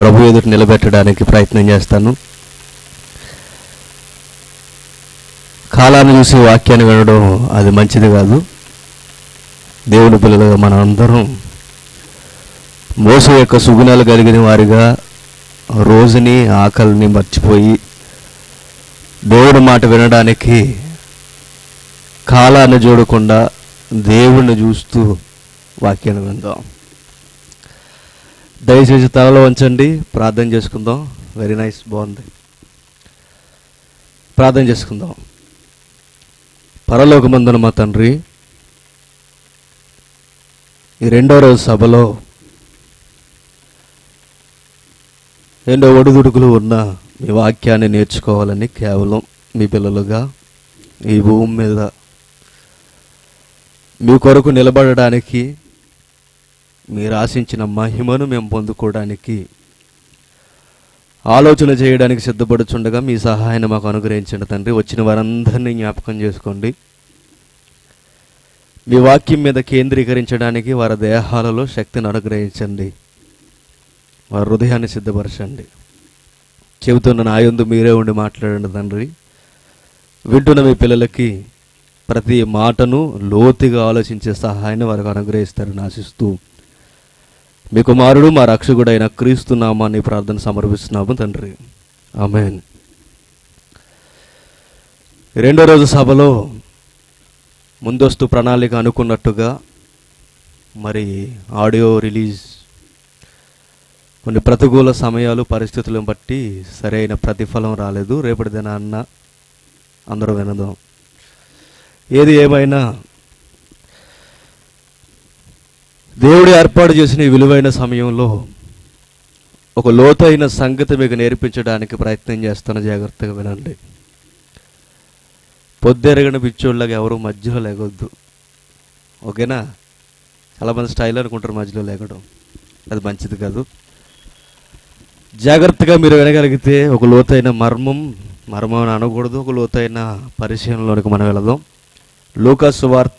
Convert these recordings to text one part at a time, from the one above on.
ప్రభు ఎదుట నిలబెట్టడానికి ప్రయత్నం చేస్తాను కాలాన్ని చూసి వాక్యాన్ని వినడం అది మంచిది కాదు దేవుని పిల్లలుగా మనం అందరం మోస యొక్క సుగుణాలు కలిగిన వారిగా రోజుని ఆకలిని మర్చిపోయి దేవుడి మాట వినడానికి కాలాన్ని చూడకుండా దేవుణ్ణి చూస్తూ వాక్యాన్ని విందాం దయచేసి తలలో ఉంచండి ప్రార్థన చేసుకుందాం వెరీ నైస్ బాగుంది ప్రార్థన చేసుకుందాం పరలోకమందున మా తండ్రి ఈ రెండో రోజు సభలో ఎన్నో ఒడిదుడుకులు ఉన్న మీ వాక్యాన్ని నేర్చుకోవాలని కేవలం మీ పిల్లలుగా ఈ భూమి మీద మీ కొరకు నిలబడడానికి మీరు ఆశించిన మహిమను మేము పొందుకోవడానికి ఆలోచన చేయడానికి సిద్ధపడుచుండగా మీ సహాయాన్ని మాకు అనుగ్రహించండి తండ్రి వచ్చిన వారందరినీ జ్ఞాపకం చేసుకోండి మీ వాక్యం మీద కేంద్రీకరించడానికి వారి దేహాలలో శక్తిని అనుగ్రహించండి వారి హృదయాన్ని సిద్ధపరచండి చెబుతున్న నా యందు మీరే ఉండి మాట్లాడండి తండ్రి వింటున్న మీ పిల్లలకి ప్రతి మాటను లోతుగా ఆలోచించే సహాయాన్ని వారికి అనుగ్రహిస్తారని ఆశిస్తూ మీ కుమారుడు మా రక్షకుడైన క్రీస్తు నామాన్ని ప్రార్థన సమర్పిస్తున్నాము తండ్రి ఆమెన్ రెండో రోజు సభలో ముందస్తు ప్రణాళిక అనుకున్నట్టుగా మరి ఆడియో రిలీజ్ కొన్ని ప్రతికూల సమయాలు పరిస్థితులను బట్టి సరైన ప్రతిఫలం రాలేదు రేపటి దినాన్న అందరూ వినదాం ఏది ఏమైనా దేవుడు ఏర్పాటు చేసిన ఈ విలువైన సమయంలో ఒక లోతైన సంగతి మీకు నేర్పించడానికి ప్రయత్నం చేస్తాను జాగ్రత్తగా వినండి పొద్దెరగని పిచ్చోళ్ళకి ఎవరు మధ్యలో లేకొద్దు ఓకేనా చాలామంది స్టైల్ అనుకుంటారు మధ్యలో లేకడం అది మంచిది కాదు జాగ్రత్తగా మీరు వినగలిగితే ఒక లోతైన మర్మం మర్మం అని అనకూడదు ఒక లోతైన పరిశీలనలోనికి మనం వెళదాం లూకా సువార్త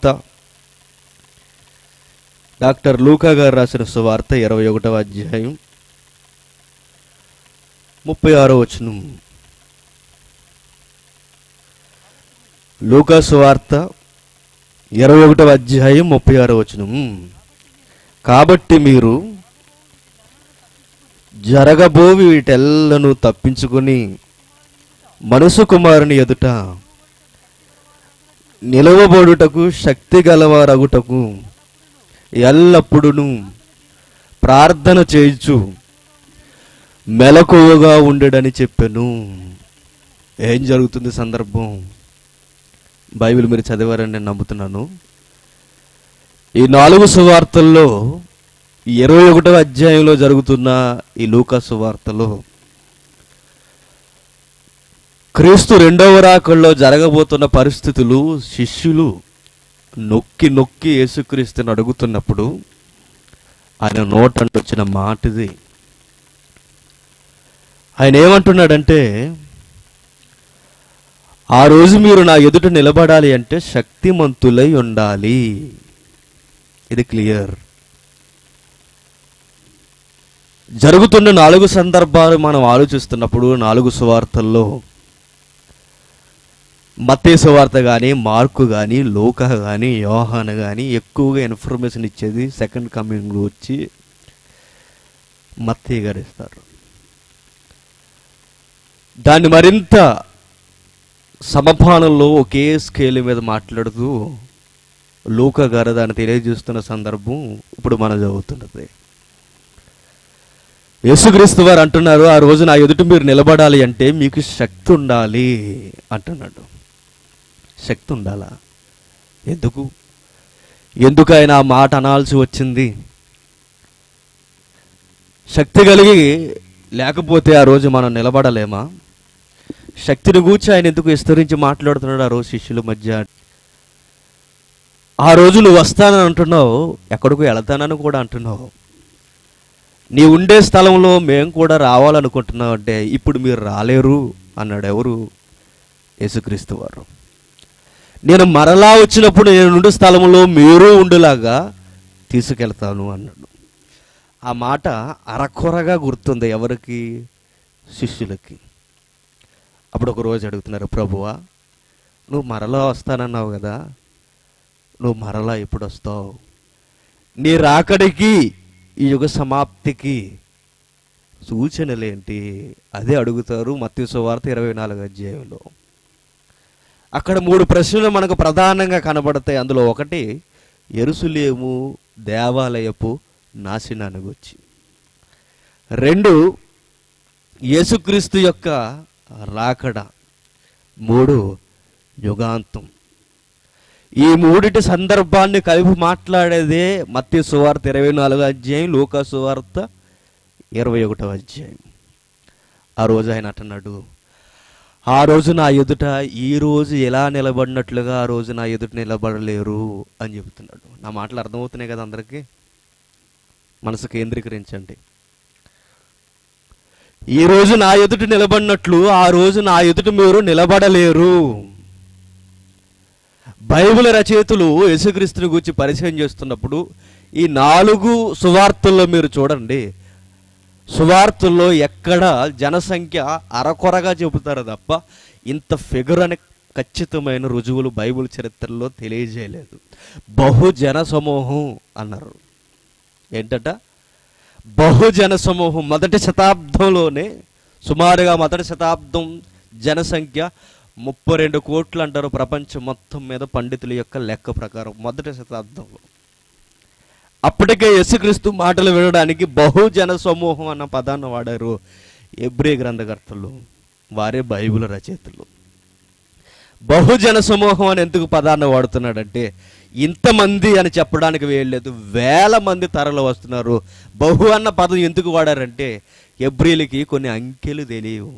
డాక్టర్ లూకా గారు రాసిన సువార్త ఇరవై ఒకటవ అధ్యాయం ముప్పై ఆరో వచనం లూకా సువార్త ఇరవై ఒకటవ అధ్యాయం ముప్పై ఆరో వచనం కాబట్టి మీరు జరగబోవి వీటెల్లను తప్పించుకొని మనసు కుమారుని ఎదుట నిలవబడుటకు శక్తి గలవారగుటకు ఎల్లప్పుడూ ప్రార్థన చేయించు మెలకువగా ఉండడని చెప్పాను ఏం జరుగుతుంది సందర్భం బైబిల్ మీరు చదివారని నేను నమ్ముతున్నాను ఈ నాలుగు సువార్తల్లో ఇరవై ఒకటవ అధ్యాయంలో జరుగుతున్న ఈ లూకా సువార్తలో క్రీస్తు రెండవ రాకల్లో జరగబోతున్న పరిస్థితులు శిష్యులు నొక్కి నొక్కి యేసుక్రీస్తుని అడుగుతున్నప్పుడు ఆయన నోటంటే వచ్చిన మాట ఇది ఆయన ఏమంటున్నాడంటే ఆ రోజు మీరు నా ఎదుట నిలబడాలి అంటే శక్తిమంతులై ఉండాలి ఇది క్లియర్ జరుగుతున్న నాలుగు సందర్భాలు మనం ఆలోచిస్తున్నప్పుడు నాలుగు సువార్తల్లో మత్తే సువార్త కానీ మార్కు కానీ లోక కానీ యోహాన్ కానీ ఎక్కువగా ఇన్ఫర్మేషన్ ఇచ్చేది సెకండ్ కమింగ్లో వచ్చి మత్తయ్య గారు ఇస్తారు దాన్ని మరింత సమపానంలో ఒకే స్కేల్ మీద మాట్లాడుతూ లూకా గారు దాన్ని తెలియజేస్తున్న సందర్భం ఇప్పుడు మనం చదువుతున్నది యేసుక్రీస్తు వారు అంటున్నారు ఆ రోజు నా ఎదుట మీరు నిలబడాలి అంటే మీకు శక్తి ఉండాలి అంటున్నాడు శక్తి ఉండాలా ఎందుకు ఎందుకు ఆయన ఆ మాట అనాల్సి వచ్చింది శక్తి కలిగి లేకపోతే ఆ రోజు మనం నిలబడలేమా శక్తిని గూర్చి ఆయన ఎందుకు విస్తరించి మాట్లాడుతున్నాడు ఆ రోజు శిష్యుల మధ్య ఆ రోజు నువ్వు వస్తానని అంటున్నావు ఎక్కడికి వెళతానని కూడా అంటున్నావు నీ ఉండే స్థలంలో మేము కూడా రావాలనుకుంటున్నాం అంటే ఇప్పుడు మీరు రాలేరు అన్నాడు ఎవరు యేసుక్రీస్తు వారు నేను మరలా వచ్చినప్పుడు నేను ఉండే స్థలంలో మీరు ఉండేలాగా తీసుకెళ్తాను అన్నాడు ఆ మాట అరకొరగా గుర్తుంది ఎవరికి శిష్యులకి అప్పుడు ఒక రోజు అడుగుతున్నారు ప్రభువా నువ్వు మరలా వస్తానన్నావు కదా నువ్వు మరలా ఎప్పుడు వస్తావు నీ రాకడికి ఈ యుగ సమాప్తికి సూచనలేంటి అదే అడుగుతారు మత్తి సువార్త ఇరవై నాలుగు అధ్యాయంలో అక్కడ మూడు ప్రశ్నలు మనకు ప్రధానంగా కనబడతాయి అందులో ఒకటి ఎరుసులేము దేవాలయపు నాశనానికి వచ్చి రెండు యేసుక్రీస్తు యొక్క రాకడ మూడు యుగాంతం ఈ మూడిటి సందర్భాన్ని కలిపి మాట్లాడేదే మత్తి సువార్త ఇరవై నాలుగు అధ్యాయం లూకా సువార్త ఇరవై ఒకటో అధ్యాయం ఆ రోజు ఆయన అంటున్నాడు ఆ రోజు నా ఎదుట ఈ రోజు ఎలా నిలబడినట్లుగా ఆ రోజు నా ఎదుట నిలబడలేరు అని చెబుతున్నాడు నా మాటలు అర్థమవుతున్నాయి కదా అందరికీ మనసు కేంద్రీకరించండి ఈ రోజు నా ఎదుట నిలబడినట్లు ఆ రోజు నా ఎదుట మీరు నిలబడలేరు బైబిల్ రచయితలు యేసుక్రీస్తుని గురించి పరిచయం చేస్తున్నప్పుడు ఈ నాలుగు సువార్తల్లో మీరు చూడండి సువార్తల్లో ఎక్కడ జనసంఖ్య అరకొరగా చెబుతారు తప్ప ఇంత ఫిగర్ అనే ఖచ్చితమైన రుజువులు బైబిల్ చరిత్రలో తెలియజేయలేదు బహుజన సమూహం అన్నారు ఏంటట బహుజన సమూహం మొదటి శతాబ్దంలోనే సుమారుగా మొదటి శతాబ్దం జనసంఖ్య ముప్పై రెండు కోట్లు అంటారు ప్రపంచం మొత్తం మీద పండితుల యొక్క లెక్క ప్రకారం మొదటి శతాబ్దంలో అప్పటికే యేసుక్రీస్తు మాటలు వినడానికి బహుజన సమూహం అన్న పదాన్ని వాడారు ఎబ్రి గ్రంథకర్తలు వారే బైబిల్ రచయితలు బహుజన సమూహం అని ఎందుకు పదాన్ని వాడుతున్నాడంటే ఇంతమంది అని చెప్పడానికి వేయలేదు వేల మంది తరలు వస్తున్నారు బహు అన్న పదం ఎందుకు వాడారంటే ఎబ్రిలకి కొన్ని అంకెలు తెలియవు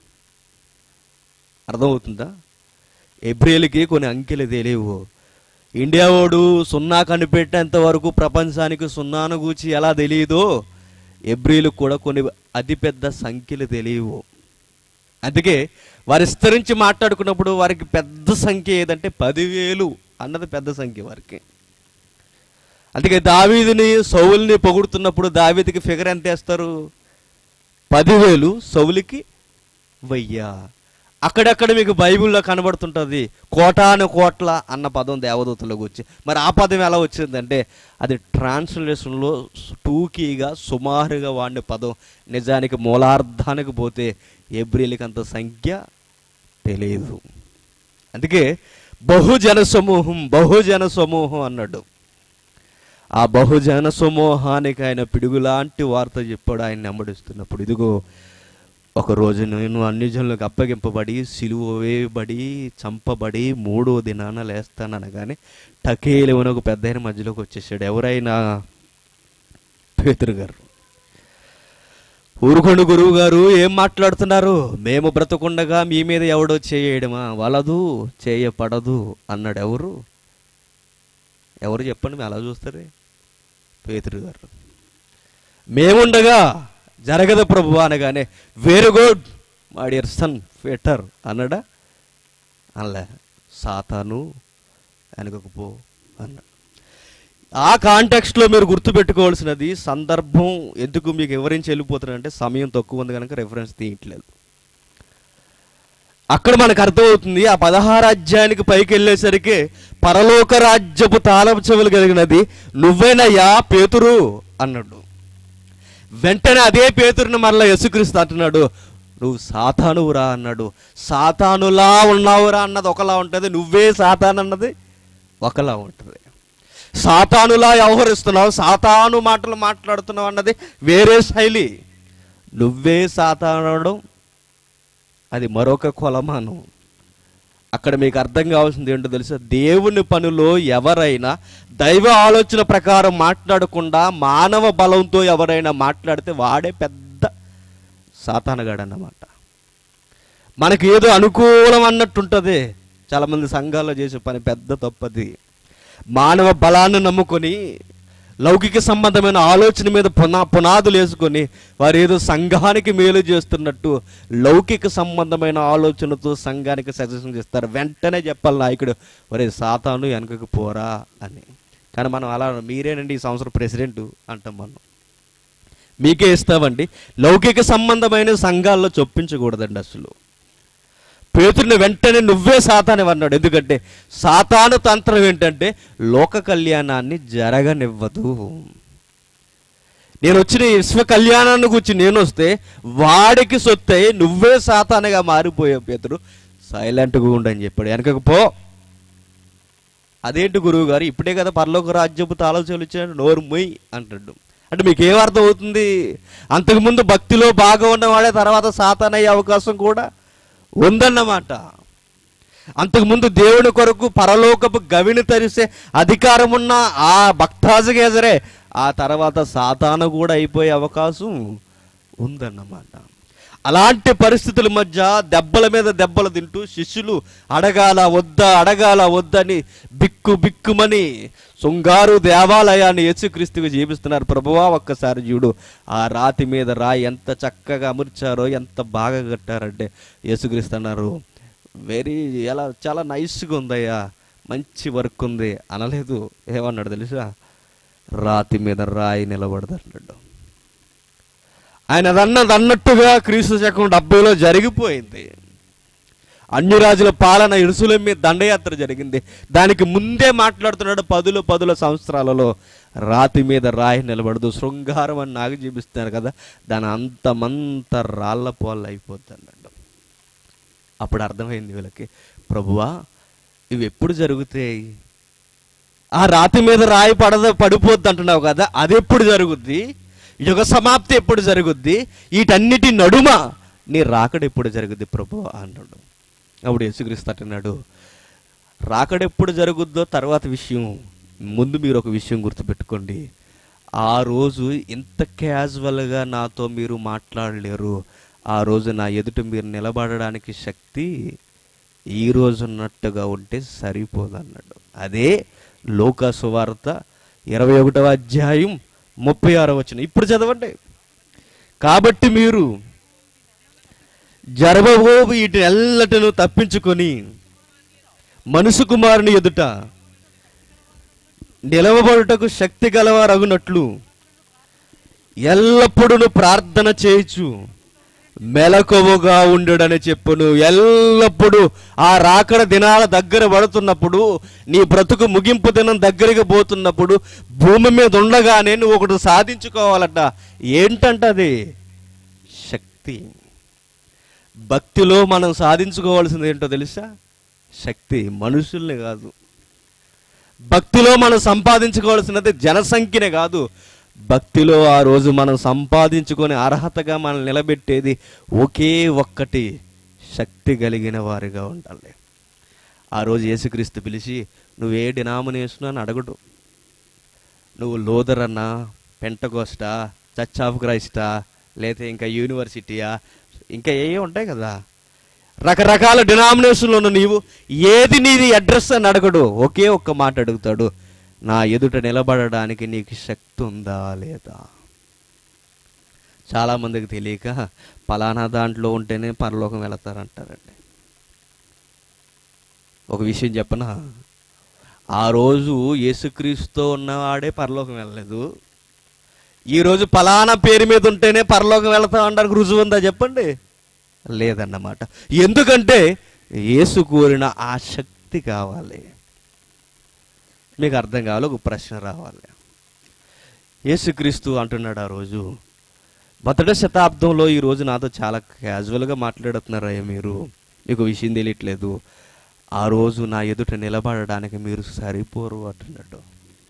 అర్థమవుతుందా ఎబ్రిలకి కొన్ని అంకెలు తెలియవు ఇండియా వాడు సున్నా కనిపెట్టేంత వరకు ప్రపంచానికి సున్నాను గూచి ఎలా తెలియదో ఎబ్రిలకు కూడా కొన్ని అతిపెద్ద సంఖ్యలు తెలియవు అందుకే వారు విస్తరించి మాట్లాడుకున్నప్పుడు వారికి పెద్ద సంఖ్య ఏదంటే పదివేలు అన్నది పెద్ద సంఖ్య వారికి అందుకే దావీదుని సౌలుని పొగుడుతున్నప్పుడు దావీదికి ఫిగర్ ఎంత వేస్తారు పదివేలు సౌలుకి వెయ్యా అక్కడక్కడ మీకు బైబిల్లో కనబడుతుంటుంది కోటాను కోట్ల అన్న పదం దేవదూతలోకి వచ్చి మరి ఆ పదం ఎలా వచ్చిందంటే అది ట్రాన్స్లేషన్లో టూకీగా సుమారుగా వాడిన పదం నిజానికి మూలార్థానికి పోతే ఎబ్రిలికి అంత సంఖ్య తెలియదు అందుకే బహుజన సమూహం బహుజన సమూహం అన్నాడు ఆ బహుజన సమూహానికి ఆయన పిడుగులాంటి వార్త చెప్పాడు ఆయన నెమ్మడిస్తున్నప్పుడు ఇదిగో ఒక రోజు నేను అన్ని జనులకు అప్పగింపబడి సిలువ వేయబడి చంపబడి మూడో దినాన లేస్తాననగానే టకేలేమని ఒక పెద్ద ఆయన మధ్యలోకి వచ్చేసాడు ఎవరైనా పేతురు గారు ఊరుకోండి గురువు గారు ఏం మాట్లాడుతున్నారు మేము బ్రతకుండగా మీ మీద ఎవడో చేయడమా వలదు చేయపడదు అన్నాడు ఎవరు ఎవరు చెప్పండి మీరు అలా చూస్తారే పేతురు గారు మేముండగా జరగదు ప్రభు అనగానే very good my dear son ఫెటర్ అన్నాడా అనలే సాతాను వెనకకు పో అన్నాడు ఆ కాంటెక్స్ట్లో మీరు గుర్తుపెట్టుకోవాల్సినది సందర్భం ఎందుకు మీకు వివరించి వెళ్ళిపోతున్నారంటే సమయం తక్కువ ఉంది కనుక రెఫరెన్స్ తీయట్లేదు అక్కడ మనకు అర్థమవుతుంది ఆ పదహారు అధ్యాయానికి పైకి వెళ్ళేసరికి పరలోక రాజ్యపు తాళపు చెవులు కలిగినది నువ్వేనయ్యా పేతురు అన్నాడు వెంటనే అదే పేతురుని మరలా యేసుక్రీస్తు అంటున్నాడు నువ్వు సాతానువురా అన్నాడు సాతానులా ఉన్నావురా అన్నది ఒకలా ఉంటుంది నువ్వే సాతాను అన్నది ఒకలా ఉంటుంది సాతానులా వ్యవహరిస్తున్నావు సాతాను మాటలు మాట్లాడుతున్నావు అన్నది వేరే శైలి నువ్వే సాతానడం అది మరొక కొలమానం అక్కడ మీకు అర్థం కావాల్సింది ఏంటో తెలుసా దేవుని పనిలో ఎవరైనా దైవ ఆలోచన ప్రకారం మాట్లాడకుండా మానవ బలంతో ఎవరైనా మాట్లాడితే వాడే పెద్ద సాతానగాడు అన్నమాట మనకి ఏదో అనుకూలం అన్నట్టుంటుంది చాలామంది సంఘాల్లో చేసే పని పెద్ద తప్పది మానవ బలాన్ని నమ్ముకొని లౌకిక సంబంధమైన ఆలోచన మీద పునా పునాదులు వేసుకొని వారు ఏదో సంఘానికి మేలు చేస్తున్నట్టు లౌకిక సంబంధమైన ఆలోచనతో సంఘానికి సజెషన్ చేస్తారు వెంటనే చెప్పాలి నాయకుడు ఒరే సాతాను వెనకకు పోరా అని కానీ మనం అలా మీరేనండి ఈ సంవత్సరం ప్రెసిడెంట్ అంటాం మనం మీకే ఇస్తామండి లౌకిక సంబంధమైన సంఘాల్లో చొప్పించకూడదండి అసలు పేతుడిని వెంటనే నువ్వే సాతాని అన్నాడు ఎందుకంటే సాతాను తంత్రం ఏంటంటే లోక కళ్యాణాన్ని జరగనివ్వదు నేను వచ్చిన ఈ విశ్వ కళ్యాణాన్ని గురించి నేను వస్తే వాడికి సొత్తే నువ్వే సాతానగా మారిపోయావు పేతుడు సైలెంట్గా ఉండని చెప్పాడు వెనకకు పో అదేంటి గురువు గారు ఇప్పుడే కదా పరలోక రాజ్యపు తాళోచలు ఇచ్చాడు నోరు మొయ్ అంటాడు అంటే మీకు ఏం అర్థం అవుతుంది అంతకుముందు భక్తిలో బాగా ఉన్నవాడే తర్వాత సాతానయ్యే అవకాశం కూడా ఉందన్నమాట అంతకుముందు దేవుని కొరకు పరలోకపు గవిని తరిసే అధికారం ఉన్న ఆ భక్తాజగేజరే ఆ తర్వాత సాతాను కూడా అయిపోయే అవకాశం ఉందన్నమాట అలాంటి పరిస్థితుల మధ్య దెబ్బల మీద దెబ్బలు తింటూ శిష్యులు అడగాల వద్దా అడగాల వద్దని బిక్కు బిక్కుమని శృంగారు దేవాలయాన్ని యేసుక్రీస్తుగా జీవిస్తున్నారు ప్రభువా ఒక్కసారి చూడు ఆ రాతి మీద రాయి ఎంత చక్కగా అమర్చారో ఎంత బాగా కట్టారంటే యేసుక్రీస్తు అన్నారు వెరీ ఎలా చాలా నైస్గా ఉందయ్యా మంచి వర్క్ ఉంది అనలేదు ఏమన్నాడు తెలుసా రాతి మీద రాయి నిలబడదు అన్నాడు ఆయన అన్నది అన్నట్టుగా క్రీస్తు శకం డెబ్బైలో జరిగిపోయింది అన్యరాజుల పాలన ఇరుసుల మీద దండయాత్ర జరిగింది దానికి ముందే మాట్లాడుతున్నాడు పదులు పదుల సంవత్సరాలలో రాతి మీద రాయి నిలబడదు శృంగారం అని నాకు చూపిస్తున్నారు కదా దాని అంతమంత రాళ్ళ పోళ్ళు అయిపోద్ది అన్నాడు అప్పుడు అర్థమైంది వీళ్ళకి ప్రభువా ఇవి ఎప్పుడు జరుగుతాయి ఆ రాతి మీద రాయి పడద పడిపోద్ది అంటున్నావు కదా అది ఎప్పుడు జరుగుద్ది యుగ సమాప్తి ఎప్పుడు జరుగుద్ది వీటన్నిటి నడుమ నీ రాకడ ఎప్పుడు జరుగుద్ది ప్రభు అన్నాడు అప్పుడు యేసుక్రీస్తు అంటున్నాడు రాకడ ఎప్పుడు జరుగుద్దో తర్వాత విషయం ముందు మీరు ఒక విషయం గుర్తుపెట్టుకోండి ఆ రోజు ఇంత క్యాజువల్గా నాతో మీరు మాట్లాడలేరు ఆ రోజు నా ఎదుట మీరు నిలబడడానికి శక్తి ఈ రోజు ఉన్నట్టుగా ఉంటే సరిపోదన్నాడు అదే లోక సువార్త ఇరవై ఒకటవ అధ్యాయం ముప్పై ఆరో వచ్చిన ఇప్పుడు చదవండి కాబట్టి మీరు జరబబో వీటి ఎల్లటను తప్పించుకొని మనుసు కుమారుని ఎదుట నిలవబడుటకు శక్తి గలవారగునట్లు ఎల్లప్పుడూ ప్రార్థన చేయొచ్చు మెలకువగా ఉండుడని చెప్పును ఎల్లప్పుడూ ఆ రాకడ దినాల దగ్గర పడుతున్నప్పుడు నీ బ్రతుకు ముగింపు దినం దగ్గరికి పోతున్నప్పుడు భూమి మీద ఉండగానే నువ్వు ఒకటి సాధించుకోవాలట ఏంటంట అది శక్తి భక్తిలో మనం సాధించుకోవాల్సింది ఏంటో తెలుసా శక్తి మనుషుల్ని కాదు భక్తిలో మనం సంపాదించుకోవాల్సినది జనసంఖ్యనే కాదు భక్తిలో ఆ రోజు మనం సంపాదించుకొని అర్హతగా మనం నిలబెట్టేది ఒకే ఒక్కటి శక్తి కలిగిన వారిగా ఉండాలి ఆ రోజు యేసుక్రీస్తు పిలిచి నువ్వు ఏ డినామినేషన్ అని అడగడు నువ్వు లోదర్ అన్నా పెంటకోస్టా చర్చ్ ఆఫ్ క్రైస్టా లేకపోతే ఇంకా యూనివర్సిటీయా ఇంకా ఏ ఉంటాయి కదా రకరకాల డినామినేషన్లు ఉన్న నీవు ఏది నీది అడ్రస్ అని అడగడు ఒకే ఒక్క మాట అడుగుతాడు నా ఎదుట నిలబడడానికి నీకు శక్తి ఉందా లేదా చాలామందికి తెలియక పలానా దాంట్లో ఉంటేనే పరలోకం వెళతారంటారండి ఒక విషయం చెప్పనా ఆ రోజు యేసుక్రీస్తుతో ఉన్నవాడే పరలోకం వెళ్ళలేదు ఈరోజు పలానా పేరు మీద ఉంటేనే పరలోకం వెళతాం అంటారు రుజువు ఉందా చెప్పండి లేదన్నమాట ఎందుకంటే యేసు కోరిన ఆ శక్తి కావాలి మీకు అర్థం కావాలి ఒక ప్రశ్న రావాలి యేసుక్రీస్తు అంటున్నాడు ఆ రోజు మొదటి శతాబ్దంలో ఈ రోజు నాతో చాలా క్యాజువల్గా మాట్లాడుతున్నారయ్యా మీరు మీకు విషయం తెలియట్లేదు ఆ రోజు నా ఎదుట నిలబడడానికి మీరు సరిపోరు అంటున్నాడు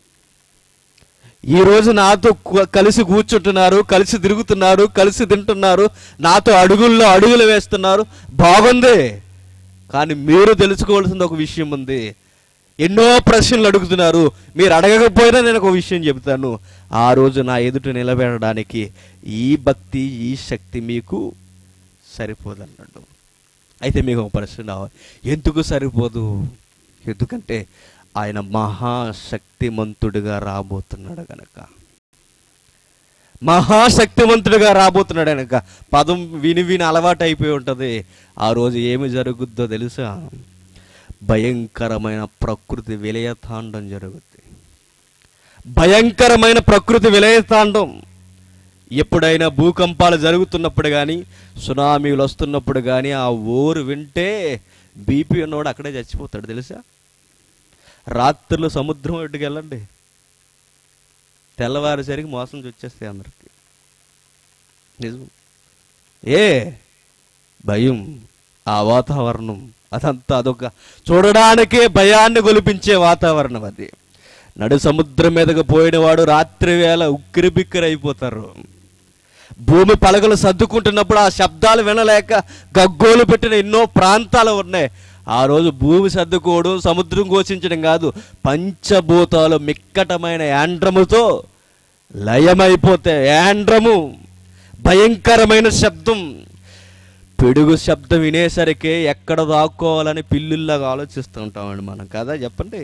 ఈ రోజు నాతో కు- కలిసి కూర్చుంటున్నారు కలిసి తిరుగుతున్నారు కలిసి తింటున్నారు నాతో అడుగుల్లో అడుగులు వేస్తున్నారు బాగుంది కానీ మీరు తెలుసుకోవాల్సిన ఒక విషయం ఉంది ఎన్నో ప్రశ్నలు అడుగుతున్నారు మీరు అడగకపోయినా నేను ఒక విషయం చెబుతాను ఆ రోజు నా ఎదుట నిలబెట్టడానికి ఈ భక్తి ఈ శక్తి మీకు సరిపోదన్నాడు అయితే మీకు ఒక ప్రశ్న రావాలి ఎందుకు సరిపోదు ఎందుకంటే ఆయన మహాశక్తిమంతుడిగా రాబోతున్నాడు గనక మహాశక్తివంతుడిగా రాబోతున్నాడు గనక పదం విని విని అలవాటు అయిపోయి ఉంటుంది ఆ రోజు ఏమి జరుగుద్దో తెలుసా భయంకరమైన ప్రకృతి విలయతాండం జరుగుద్ది భయంకరమైన ప్రకృతి విలయతాండం ఎప్పుడైనా భూకంపాలు జరుగుతున్నప్పుడు కానీ సునామీలు వస్తున్నప్పుడు కానీ ఆ ఊరు వింటే బీపీ ఉన్నవాడు అక్కడే చచ్చిపోతాడు తెలుసా రాత్రులు సముద్రం ఒడ్డుకి వెళ్ళండి తెల్లవారుసరికి మోసం వచ్చేస్తాయి అందరికి నిజం ఏ భయం ఆ వాతావరణం అదంతా అదొక చూడడానికే భయాన్ని గొలిపించే వాతావరణం అది నడు సముద్రం మీదకు పోయినవాడు రాత్రి వేళ ఉక్కిరి బిక్కిరి అయిపోతారు భూమి పలకలు సర్దుకుంటున్నప్పుడు ఆ శబ్దాలు వినలేక గగ్గోలు పెట్టిన ఎన్నో ప్రాంతాలు ఉన్నాయి ఆ రోజు భూమి సర్దుకోవడం సముద్రం ఘోషించడం కాదు పంచభూతాలు మిక్కటమైన యాండ్రముతో లయమైపోతే యాండ్రము భయంకరమైన శబ్దం పిడుగు శబ్దం వినేసరికి ఎక్కడ దాక్కోవాలని పిల్లుల్లాగా ఆలోచిస్తూ ఉంటామండి మనం కదా చెప్పండి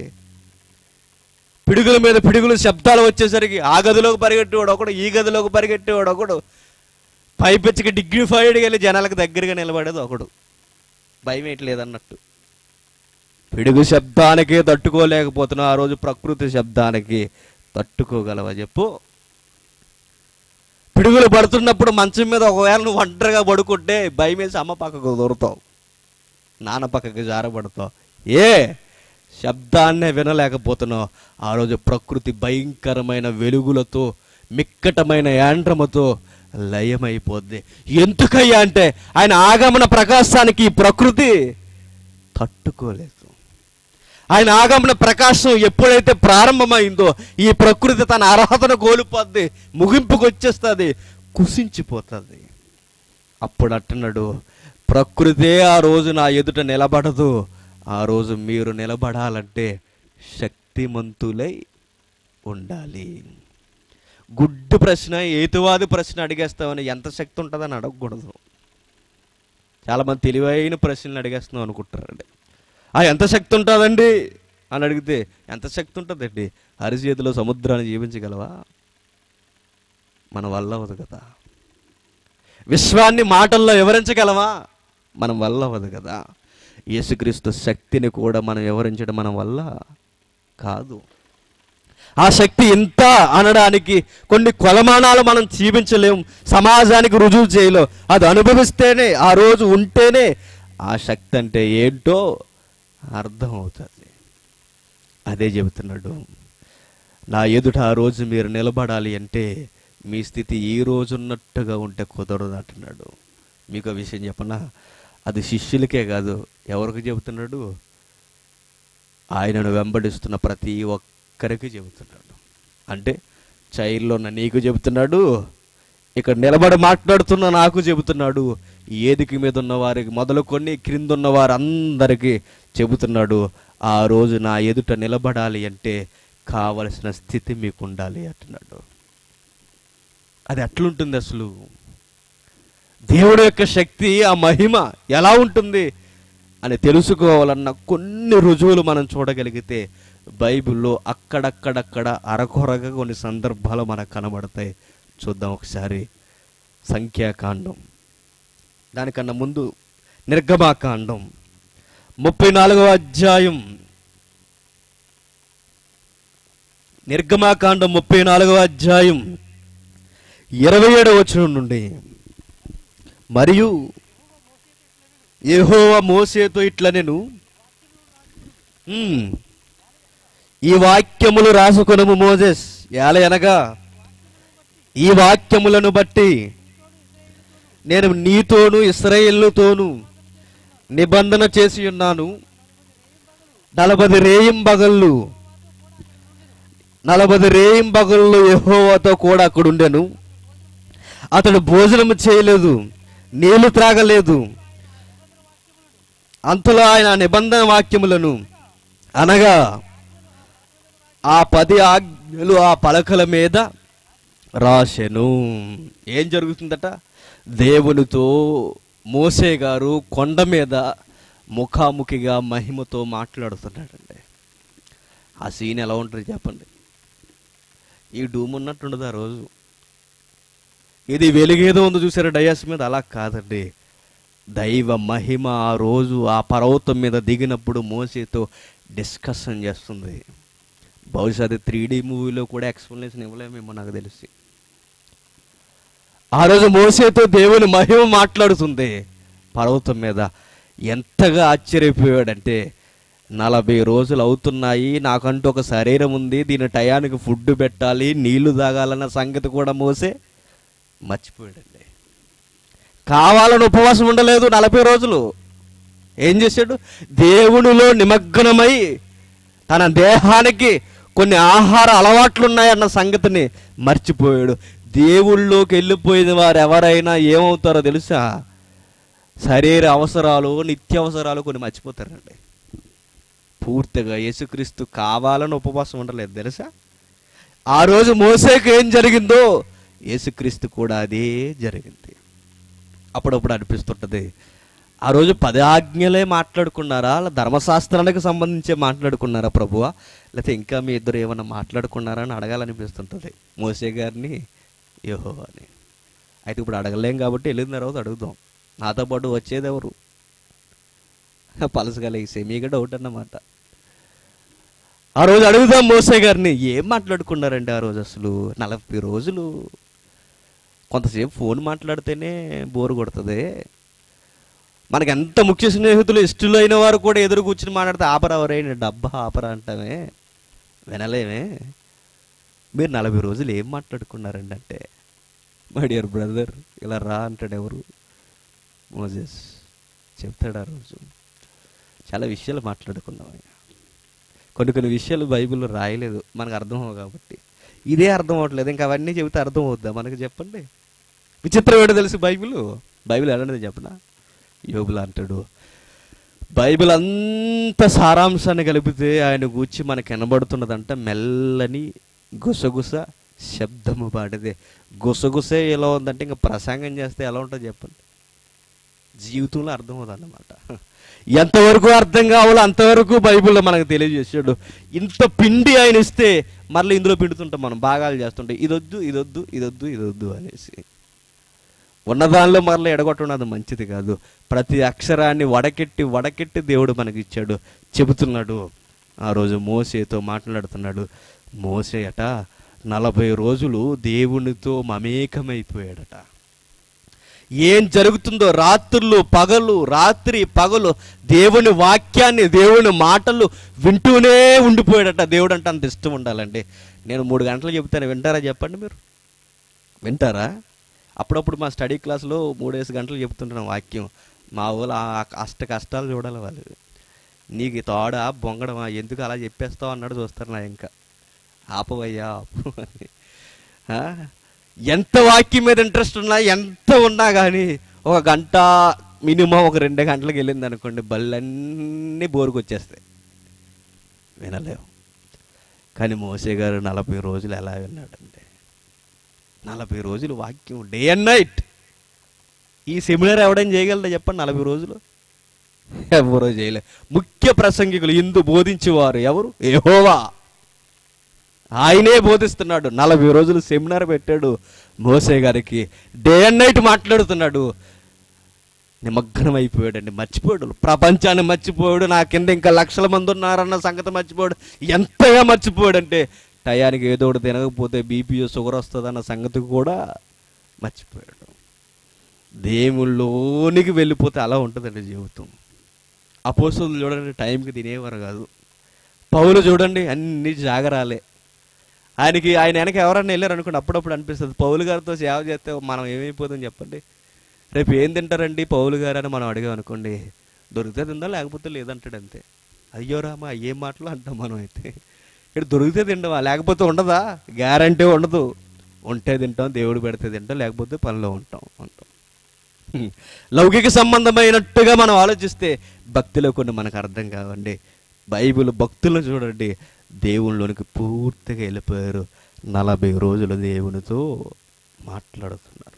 పిడుగుల మీద పిడుగులు శబ్దాలు వచ్చేసరికి ఆ గదిలోకి పరిగెట్టేవాడు ఒకడు ఈ గదిలోకి పరిగెట్టేవాడు ఒకడు పైపెచ్చికి డిగ్నిఫైడ్గా వెళ్ళి జనాలకు దగ్గరగా నిలబడేది ఒకడు భయం లేదన్నట్టు పిడుగు శబ్దానికి తట్టుకోలేకపోతున్నావు ఆ రోజు ప్రకృతి శబ్దానికి తట్టుకోగలవా చెప్పు పిడుగులు పడుతున్నప్పుడు మంచం మీద ఒకవేళ నువ్వు ఒంటరిగా పడుకుంటే భయం వేసి అమ్మ పక్కకు దొరుకుతావు నాన్న పక్కకి జారబడతావు ఏ శబ్దాన్నే వినలేకపోతున్నావు ఆ రోజు ప్రకృతి భయంకరమైన వెలుగులతో మిక్కటమైన యాండ్రముతో లయమైపోద్ది ఎందుకయ్యా అంటే ఆయన ఆగమన ప్రకాశానికి ఈ ప్రకృతి తట్టుకోలేదు ఆయన ఆగమన ప్రకాశం ఎప్పుడైతే ప్రారంభమైందో ఈ ప్రకృతి తన అర్హతను కోల్పోద్ది ముగింపుకు వచ్చేస్తుంది కుసించిపోతుంది అప్పుడు అంటున్నాడు ప్రకృతే ఆ రోజు నా ఎదుట నిలబడదు ఆ రోజు మీరు నిలబడాలంటే శక్తిమంతులై ఉండాలి గుడ్డు ప్రశ్న ఏతువాది ప్రశ్న అడిగేస్తామని ఎంత శక్తి ఉంటుందని అడగకూడదు చాలామంది తెలివైన ప్రశ్నలు అడిగేస్తున్నాం అనుకుంటారండి ఆ ఎంత శక్తి ఉంటుందండి అని అడిగితే ఎంత శక్తి ఉంటుందండి అరిచేతిలో సముద్రాన్ని జీవించగలవా మన వల్ల అవ్వదు కదా విశ్వాన్ని మాటల్లో వివరించగలవా మనం వల్ల అవ్వదు కదా యేసుక్రీస్తు శక్తిని కూడా మనం వివరించడం మన వల్ల కాదు ఆ శక్తి ఇంత అనడానికి కొన్ని కొలమానాలు మనం జీవించలేం సమాజానికి రుజువు చేయలేం అది అనుభవిస్తేనే ఆ రోజు ఉంటేనే ఆ శక్తి అంటే ఏంటో అర్థమవుతుంది అదే చెబుతున్నాడు నా ఎదుట ఆ రోజు మీరు నిలబడాలి అంటే మీ స్థితి ఈ రోజు ఉన్నట్టుగా ఉంటే కుదరదు అంటున్నాడు మీకు ఆ విషయం చెప్పనా అది శిష్యులకే కాదు ఎవరికి చెబుతున్నాడు ఆయనను వెంబడిస్తున్న ప్రతి ఒక్కరికి చెబుతున్నాడు అంటే చైర్లో ఉన్న నీకు చెబుతున్నాడు ఇక్కడ నిలబడి మాట్లాడుతున్న నాకు చెబుతున్నాడు ఏదికి మీద ఉన్న వారికి మొదలుకొని క్రింద ఉన్న వారందరికీ చెబుతున్నాడు ఆ రోజు నా ఎదుట నిలబడాలి అంటే కావలసిన స్థితి మీకు ఉండాలి అంటున్నాడు అది ఎట్లుంటుంది అసలు దేవుడు యొక్క శక్తి ఆ మహిమ ఎలా ఉంటుంది అని తెలుసుకోవాలన్న కొన్ని రుజువులు మనం చూడగలిగితే బైబిల్లో అక్కడక్కడక్కడ అరకొరగా కొన్ని సందర్భాలు మనకు కనబడతాయి చూద్దాం ఒకసారి సంఖ్యాకాండం దానికన్నా ముందు నిర్గమాకాండం ముప్పై నాలుగవ అధ్యాయం నిర్గమాకాండం ముప్పై నాలుగవ అధ్యాయం ఇరవై ఏడవ వచనం నుండి మరియు యెహోవా మోసేతో ఇట్లా నేను ఈ వాక్యములు రాసుకొనము మోజెస్ ఎలా అనగా ఈ వాక్యములను బట్టి నేను నీతోను ఇస్రాయేలుతోను నిబంధన చేసి ఉన్నాను నలభై రేయింబగళ్ళు నలభై రేయింబగళ్ళు యెహోవాతో కూడా అక్కడ ఉండెను అతడు భోజనం చేయలేదు నీళ్లు త్రాగలేదు అంతలో ఆయన నిబంధన వాక్యములను అనగా ఆ పది ఆజ్ఞలు ఆ పలకల మీద రాసెను ఏం జరుగుతుందట దేవునితో మోసే గారు కొండ మీద ముఖాముఖిగా మహిమతో మాట్లాడుతున్నాడండి ఆ సీన్ ఎలా ఉంటుంది చెప్పండి ఈ డూమ్ ఉన్నట్టుండదు ఆ రోజు ఇది వెలుగేదో ఉంది చూసారా డయాస్ మీద అలా కాదండి దైవ మహిమ ఆ రోజు ఆ పర్వతం మీద దిగినప్పుడు మోసేతో డిస్కషన్ చేస్తుంది బహుశా అది త్రీ డీ మూవీలో కూడా ఎక్స్ప్లెనేషన్ ఇవ్వలేమేమో నాకు తెలిసి ఆ రోజు మోసేతో దేవుని మహిమ మాట్లాడుతుంది పర్వతం మీద ఎంతగా ఆశ్చర్యపోయాడంటే నలభై రోజులు అవుతున్నాయి నాకంటూ ఒక శరీరం ఉంది దీని టయానికి ఫుడ్ పెట్టాలి నీళ్లు తాగాలన్న సంగతి కూడా మోసే మర్చిపోయాడండి కావాలని ఉపవాసం ఉండలేదు నలభై రోజులు ఏం చేశాడు దేవునిలో నిమగ్నమై తన దేహానికి కొన్ని ఆహార అలవాట్లు ఉన్నాయన్న సంగతిని మర్చిపోయాడు దేవుళ్ళలోకి వెళ్ళిపోయిన వారు ఎవరైనా ఏమవుతారో తెలుసా శరీర అవసరాలు నిత్యావసరాలు కొన్ని మర్చిపోతారండి పూర్తిగా యేసుక్రీస్తు కావాలని ఉపవాసం ఉండలేదు తెలుసా ఆ రోజు మోసేకి ఏం జరిగిందో యేసుక్రీస్తు కూడా అదే జరిగింది అప్పుడప్పుడు అనిపిస్తుంటది ఆ రోజు పది ఆజ్ఞలే మాట్లాడుకున్నారా అలా ధర్మశాస్త్రానికి సంబంధించి మాట్లాడుకున్నారా ప్రభువా లేకపోతే ఇంకా మీ ఇద్దరు ఏమన్నా మాట్లాడుకున్నారా అని అడగాలనిపిస్తుంటుంది మోసే గారిని యోహో అని అయితే ఇప్పుడు అడగలేం కాబట్టి వెళ్ళిన తర్వాత అడుగుదాం నాతో పాటు వచ్చేది ఎవరు పలసగలేసే మీకు డౌట్ అన్నమాట ఆ రోజు అడుగుదాం మోసే గారిని ఏం మాట్లాడుకున్నారండి ఆ రోజు అసలు నలభై రోజులు కొంతసేపు ఫోన్ మాట్లాడితేనే బోరు కొడుతుంది మనకి ఎంత ముఖ్య స్నేహితులు ఇష్టలు అయిన వారు కూడా ఎదురు కూర్చుని మాట్లాడితే ఆపరా ఎవరే డబ్బా ఆపరా అంటామే వినలేమే మీరు నలభై రోజులు ఏం మాట్లాడుకున్నారండి అంటే మై డియర్ బ్రదర్ ఇలా రా అంటాడు ఎవరు మోజెస్ చెప్తాడు ఆ రోజు చాలా విషయాలు మాట్లాడుకున్నాం ఆయన కొన్ని కొన్ని విషయాలు బైబిల్లో రాయలేదు మనకు అర్థం అవ్వవు కాబట్టి ఇదే అర్థం అవ్వట్లేదు ఇంకా అవన్నీ చెబితే అర్థం అవుద్దా మనకి చెప్పండి విచిత్రం ఏంటో తెలుసు బైబిల్ బైబిల్ ఎలాంటిది చెప్పనా యోబులు అంటాడు బైబిల్ అంత సారాంశాన్ని కలిపితే ఆయన గూర్చి మనకు వినబడుతున్నదంట మెల్లని గుసగుస శబ్దము పాడితే గుసగుసే ఎలా ఉందంటే ఇంకా ప్రసంగం చేస్తే ఎలా ఉంటుందో చెప్పండి జీవితంలో అర్థం అవుదన్నమాట ఎంతవరకు అర్థం కావాలో అంతవరకు బైబిల్లో మనకు తెలియజేసాడు ఇంత పిండి ఆయన ఇస్తే మళ్ళీ ఇందులో పిండుతుంటాం మనం భాగాలు చేస్తుంటాం ఇదొద్దు ఇదొద్దు ఇదొద్దు ఇదొద్దు అనేసి ఉన్నదానిలో మరలా ఎడగొట్టడం అది మంచిది కాదు ప్రతి అక్షరాన్ని వడకెట్టి వడకెట్టి దేవుడు మనకి ఇచ్చాడు చెబుతున్నాడు ఆ రోజు మోసేతో మాట్లాడుతున్నాడు మోసే అట నలభై రోజులు దేవునితో మమేకమైపోయాడట ఏం జరుగుతుందో రాత్రులు పగలు రాత్రి పగలు దేవుని వాక్యాన్ని దేవుని మాటలు వింటూనే ఉండిపోయాడట దేవుడు అంటే అంత ఇష్టం ఉండాలండి నేను మూడు గంటలు చెబుతాను వింటారా చెప్పండి మీరు వింటారా అప్పుడప్పుడు మా స్టడీ క్లాస్లో మూడేసి గంటలు చెప్తుంటున్నాం వాక్యం మా ఊళ్ళో ఆ అష్ట కష్టాలు చూడాలి వాళ్ళు నీకు తోడ బొంగడమా ఎందుకు అలా చెప్పేస్తావు అన్నాడు చూస్తారు నా ఇంకా ఆపవయ్యా ఆపు అని ఆ? ఎంత వాక్యం మీద ఇంట్రెస్ట్ ఉన్నా ఎంత ఉన్నా కానీ ఒక గంట మినిమం ఒక రెండు గంటలకు వెళ్ళింది అనుకోండి బళ్ళన్నీ బోరుకు వచ్చేస్తాయి వినలేము కానీ మోసే గారు నలభై రోజులు ఎలా విన్నాడంటే నలభై రోజులు వాక్యం డే అండ్ నైట్ ఈ సెమినార్ ఎవడైనా చేయగలదా చెప్పండి నలభై రోజులు ఎవరో చేయలే ముఖ్య ప్రసంగికులు ఇందు బోధించేవారు ఎవరు యెహోవా ఆయనే బోధిస్తున్నాడు నలభై రోజులు సెమినార్ పెట్టాడు మోసే గారికి డే అండ్ నైట్ మాట్లాడుతున్నాడు నిమగ్నం అయిపోయాడండి మర్చిపోయాడు ప్రపంచాన్ని మర్చిపోయాడు నా కింద ఇంకా లక్షల మంది ఉన్నారన్న సంగతి మర్చిపోయాడు ఎంతగా మర్చిపోయాడంటే టయానికి ఏదో ఒకటి తినకపోతే బీపీ షుగర్ వస్తుందన్న సంగతి కూడా మర్చిపోయాడు దేవుళ్ళలోనికి వెళ్ళిపోతే అలా ఉంటుందండి జీవితం అపోస్తులు చూడండి టైంకి తినేవారు కాదు పౌలు చూడండి అన్ని జాగరాలే ఆయనకి ఆయన వెనక ఎవరన్నా వెళ్ళారు అనుకోండి అప్పుడప్పుడు అనిపిస్తుంది పౌలు గారితో సేవ చేస్తే మనం ఏమైపోతుందో చెప్పండి రేపు ఏం తింటారండి పౌలు గారు అని మనం అడిగాం అనుకోండి దొరికితే తిందా లేకపోతే లేదంటాడు అంతే అయ్యో రామా ఏం మాటలు అంటాం మనం అయితే ఇక్కడ దొరికితే తిండవా లేకపోతే ఉండదా గ్యారంటీ ఉండదు ఉంటే తింటాం దేవుడు పెడితే తింటాం లేకపోతే పనిలో ఉంటాం ఉంటాం హ్మ్. లౌకిక సంబంధమైనట్టుగా మనం ఆలోచిస్తే భక్తిలో కొన్ని మనకు అర్థం కావండి బైబిల్ భక్తులను చూడండి దేవుళ్ళలోనికి పూర్తిగా వెళ్ళిపోయారు నలభై రోజులు దేవునితో మాట్లాడుతున్నారు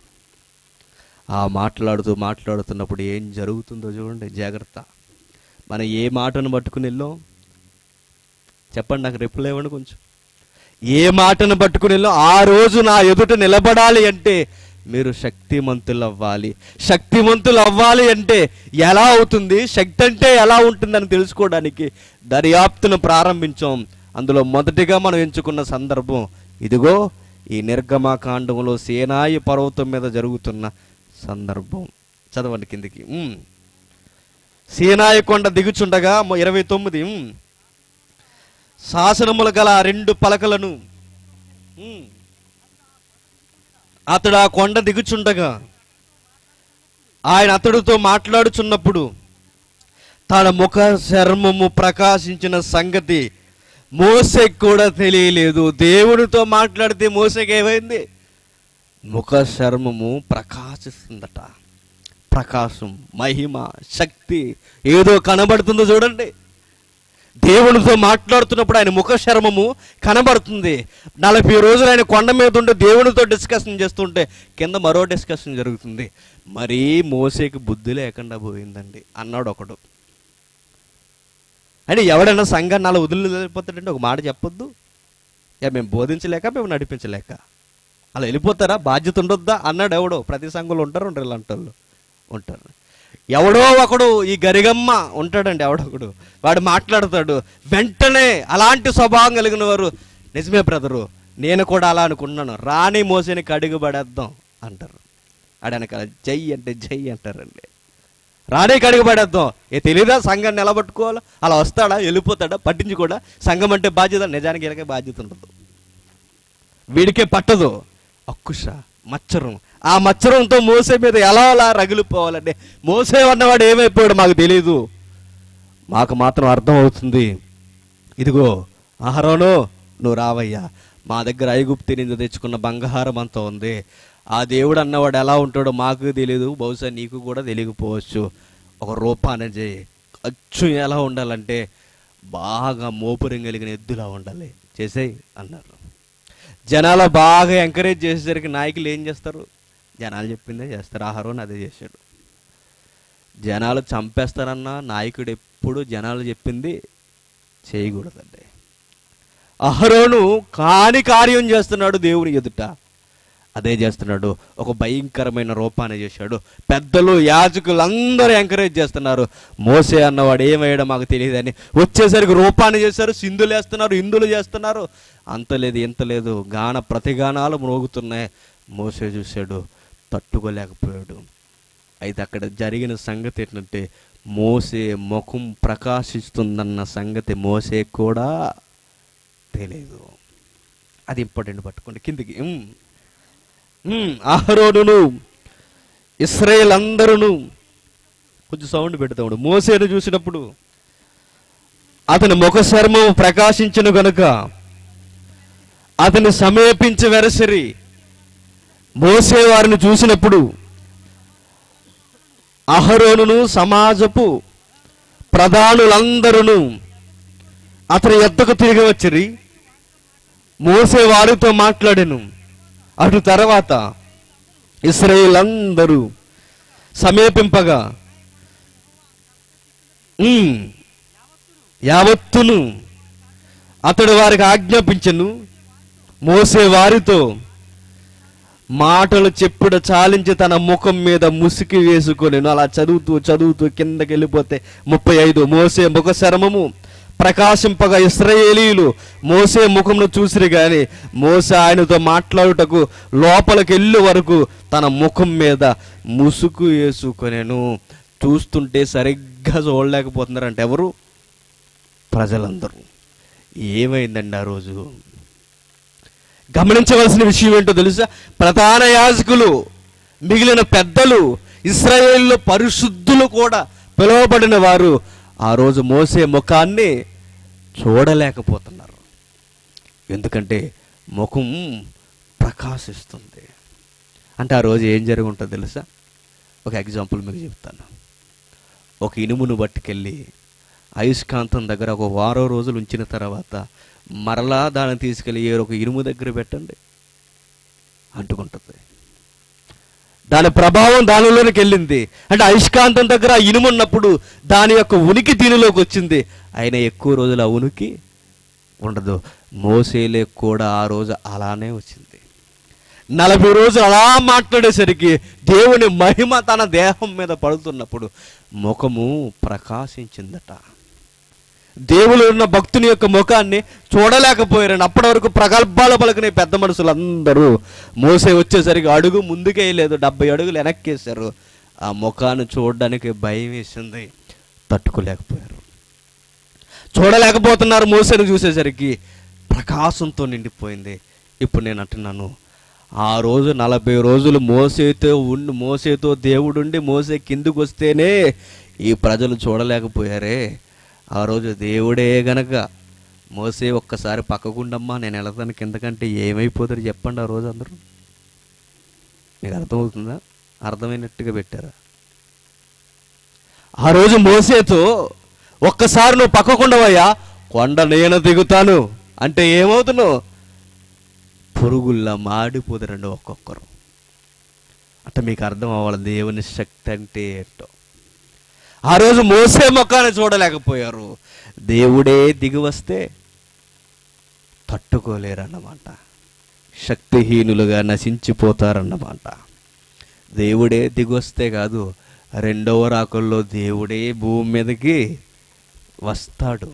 ఆ మాట్లాడుతూ మాట్లాడుతున్నప్పుడు ఏం జరుగుతుందో చూడండి జాగ్రత్త మనం ఏ మాటను పట్టుకుని వెళ్ళాం చెప్పండి నాకు రిప్లై ఇవ్వండి కొంచెం ఏ మాటను పట్టుకుని వెళ్ళాం ఆ రోజు నా ఎదుట నిలబడాలి అంటే మీరు శక్తిమంతులు అవ్వాలి శక్తిమంతులు అవ్వాలి అంటే ఎలా అవుతుంది శక్తి అంటే ఎలా ఉంటుందని తెలుసుకోవడానికి దర్యాప్తును ప్రారంభించాం అందులో మొదటిగా మనం ఎంచుకున్న సందర్భం ఇదిగో ఈ నిర్గమాకాండంలో సేనాయి పర్వతం మీద జరుగుతున్న సందర్భం చదవండి కిందికి ఉమ్. సీనాయి కొండ దిగుచుండగా మ- ఇరవై తొమ్మిది ఉమ్. శాసనములు గల ఆ రెండు పలకలను ఉమ్. అతడు ఆ కొండ దిగుచుండగా ఆయన అతడితో మాట్లాడుచున్నప్పుడు తన ముఖ చర్మము ప్రకాశించిన సంగతి మోసకి కూడా తెలియలేదు దేవుడితో మాట్లాడితే మోసకి ఏమైంది ముఖ చర్మము ప్రకాశిస్తుందట ప్రకాశం మహిమ శక్తి ఏదో కనబడుతుందో చూడండి దేవునితో మాట్లాడుతున్నప్పుడు ఆయన ముఖ శర్మము కనబడుతుంది నలభై రోజులు ఆయన కొండ మీద ఉంటే దేవునితో డిస్కషన్ చేస్తుంటే కింద మరో డిస్కషన్ జరుగుతుంది మరీ మోసేకి బుద్ధి లేకుండా పోయిందండి అన్నాడు ఒకడు అంటే ఎవడైనా సంఘాన్ని అలా వదిలి వెళ్ళిపోతాడంటే ఒక మాట చెప్పొద్దు ఇక మేము బోధించలేక మేము నడిపించలేక అలా వెళ్ళిపోతారా బాధ్యత ఉండొద్దా అన్నాడు ఎవడో ప్రతి సంఘంలో ఉంటారు ఉంటారు ఇలాంటి వాళ్ళు ఉంటారు ఎవడో ఒకడు ఈ గరిగమ్మ ఉంటాడండి ఎవడొకడు వాడు మాట్లాడతాడు వెంటనే అలాంటి స్వభావం కలిగిన వారు నిజమే బ్రదరు నేను కూడా అలా అనుకున్నాను రాణి మోసేని కడుగు పడేద్దాం అంటారు ఆడనక జై అంటే జై అంటారండి రాణి కడుగు పడేద్దాం ఏ తెలీదా సంఘాన్ని నిలబట్టుకోవాలా అలా వస్తాడా వెళ్ళిపోతాడా పట్టించుకోడా సంఘం అంటే బాధ్యత నిజానికి వీళ్ళకే బాధ్యత ఉండదు వీడికే పట్టదు అక్కుష మచ్చరం ఆ మచ్చరంతో మోసే మీద ఎలా అలా రగిలిపోవాలంటే మోసే అన్నవాడు ఏమైపోయాడు మాకు తెలియదు మాకు మాత్రం అర్థం అవుతుంది ఇదిగో ఆహారోను నువ్వు రావయ్యా మా దగ్గర ఐగుప్తి నుంచి తెచ్చుకున్న బంగారం అంతా ఉంది ఆ దేవుడు అన్నవాడు ఎలా ఉంటాడో మాకు తెలియదు బహుశా నీకు కూడా తెలియకపోవచ్చు ఒక రూపాన్ని చేయి అచ్చు ఎలా ఉండాలంటే బాగా మోపురం కలిగిన ఎద్దులా ఉండాలి చేసేయి అన్నారు జనాలు బాగా ఎంకరేజ్ చేసేసరికి నాయకులు ఏం చేస్తారు జనాలు చెప్పిందే చేస్తారు ఆహారం అదే చేశాడు జనాలు చంపేస్తారన్న నాయకుడు ఎప్పుడు జనాలు చెప్పింది చేయకూడదండి అహరోను కాని కార్యం చేస్తున్నాడు దేవుని ఎదుట అదే చేస్తున్నాడు ఒక భయంకరమైన రూపాన్ని చేశాడు పెద్దలు యాజకులు అందరూ ఎంకరేజ్ చేస్తున్నారు మోసే అన్నవాడు ఏమయ్యాడో మాకు తెలియదని వచ్చేసరికి రూపాన్ని చేశారు సింధులు వేస్తున్నారు ఇందులు చేస్తున్నారు అంత లేదు ఇంత లేదు గాన ప్రతిగానాలు మ్రోగుతున్నాయి మోసే చూశాడు తట్టుకోలేకపోయాడు అయితే అక్కడ జరిగిన సంగతి ఏంటంటే మోసే ముఖం ప్రకాశిస్తుందన్న సంగతి మోసే కూడా తెలియదు అది ఇంపార్టెంట్ పట్టుకోండి కిందికి ఉమ్. ఉమ్, అహరోనును ఇస్రాయేల్ అందరూ కొంచెం సౌండ్ పెడతాడు మోసేను చూసినప్పుడు అతని ముఖ చర్మం ప్రకాశించను గనుక అతని సమీపించి వెరసిరి మోసే వారిని చూసినప్పుడు అహరోనును సమాజపు ప్రధానులందరూ అతని ఎద్దకు తిరిగి వచ్చిరి మోసే వారితో మాట్లాడెను అటు తర్వాత ఇస్రాయేల్ అందరూ సమీపింపగా "ఉమ్, యావత్తును అతడు వారికి ఆజ్ఞాపించను మోసే వారితో మాటలు చెప్పుడు చాలించి తన ముఖం మీద ముసికి వేసుకొని అలా చదువుతూ చదువుతూ కిందకి వెళ్ళిపోతే ముప్పై ఐదు మోసే ముఖ శరమము ప్రకాశింపగా ఇస్రాయేలీలు మోసే ముఖమును చూసిరి గాని మోసే ఆయనతో మాట్లాడుటకు లోపలికి వెళ్ళే వరకు తన ముఖం మీద ముసుగు వేసుకొనేను చూస్తుంటే సరిగ్గా చూడలేకపోతున్నారంటే ఎవరు ప్రజలందరూ ఏమైందండి ఆ రోజు గమనించవలసిన విషయం ఏంటో తెలుసా ప్రధాన యాజకులు మిగిలిన పెద్దలు ఇస్రాయేల్లో పరిశుద్ధులు కూడా పిలువబడిన వారు ఆ రోజు మోసే ముఖాన్ని చూడలేకపోతున్నారు ఎందుకంటే ముఖం ప్రకాశిస్తుంది అంటే ఆ రోజు ఏం జరిగి ఉంటుందో తెలుసా ఒక ఎగ్జాంపుల్ మీకు చెప్తాను ఒక ఇనుమును పట్టుకెళ్ళి అయస్కాంతం దగ్గర ఒక వారం రోజులు ఉంచిన తర్వాత మరలా దాన్ని తీసుకెళ్ళి ఏ ఒక ఇనుము దగ్గర పెట్టండి అంటుకుంటుంది దాని ప్రభావం దానిలోనికి వెళ్ళింది అంటే అయస్కాంతం దగ్గర ఆ ఇనుము ఉన్నప్పుడు దాని యొక్క ఉనికి దీనిలోకి వచ్చింది అయినా ఎక్కువ రోజులు ఆ ఉనికి ఉండదు మోసేలే కూడా ఆ రోజు అలానే వచ్చింది నలభై రోజులు అలా మాట్లాడేసరికి దేవుని మహిమ తన దేహం మీద పడుతున్నప్పుడు ముఖము ప్రకాశించిందట దేవుడు ఉన్న భక్తుని యొక్క ముఖాన్ని చూడలేకపోయారండి అప్పటి వరకు ప్రగల్భాలు పలుకునే పెద్ద మనుషులు అందరూ మోసే వచ్చేసరికి అడుగు ముందుకే లేదు డెబ్బై అడుగులు వెనక్కేశారు ఆ ముఖాన్ని చూడడానికి భయం వేసింది తట్టుకోలేకపోయారు చూడలేకపోతున్నారు మోసేను చూసేసరికి ప్రకాశంతో నిండిపోయింది ఇప్పుడు నేను అంటున్నాను ఆ రోజు నలభై రోజులు మోసేతో ఉండి మోసేతో దేవుడుండి మోసే కిందికి వస్తేనే ఈ ప్రజలు చూడలేకపోయారే ఆ రోజు దేవుడే గనక మోసే ఒక్కసారి పక్కకుండమ్మా నేను వెళతాను కిందకంటే ఏమైపోతారు చెప్పండి ఆ రోజు అందరూ మీకు అర్థమవుతుందా అర్థమైనట్టుగా పెట్టారా ఆ రోజు మోసేతో ఒక్కసారి నువ్వు పక్కకుండవయ్యా కొండ నేను దిగుతాను అంటే ఏమవుతున్నావు పురుగుల్లా మాడిపోతారండి ఒక్కొక్కరు అంటే మీకు అర్థం అవ్వాలి దేవుని శక్తి అంటే ఏంటో ఆ రోజు మోసే మొక్కాన్ని చూడలేకపోయారు దేవుడే దిగి వస్తే తట్టుకోలేరన్నమాట శక్తిహీనులుగా నశించిపోతారన్నమాట దేవుడే దిగొస్తే కాదు రెండవ రాకుల్లో దేవుడే భూమి మీదకి వస్తాడు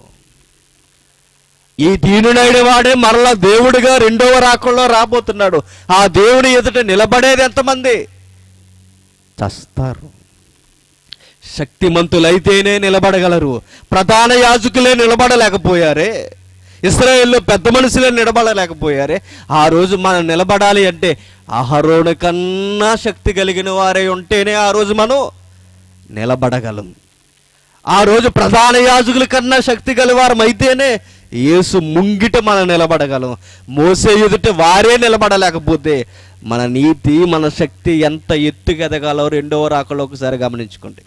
ఈ దీనుడైన వాడే మరలా దేవుడిగా రెండవ రాకుల్లో రాబోతున్నాడు ఆ దేవుడి ఎదుట నిలబడేది ఎంతమంది చస్తారు శక్తిమంతులైతేనే నిలబడగలరు ప్రధాన యాజకులే నిలబడలేకపోయారే ఇస్రాయేల్లో పెద్ద మనుషులే నిలబడలేకపోయారే ఆ రోజు మనం నిలబడాలి అంటే అహరోను కన్నా శక్తి కలిగిన వారే ఉంటేనే ఆ రోజు మనం నిలబడగలం ఆ రోజు ప్రధాన యాజకుల కన్నా శక్తి గలవారం అయితేనే యేసు ముంగిట మనం నిలబడగలం మోసే ఎదుట వారే నిలబడలేకపోతే మన నీతి మన శక్తి ఎంత ఎత్తుకెదగాలో రెండవ రాకలో ఒకసారి గమనించుకోండి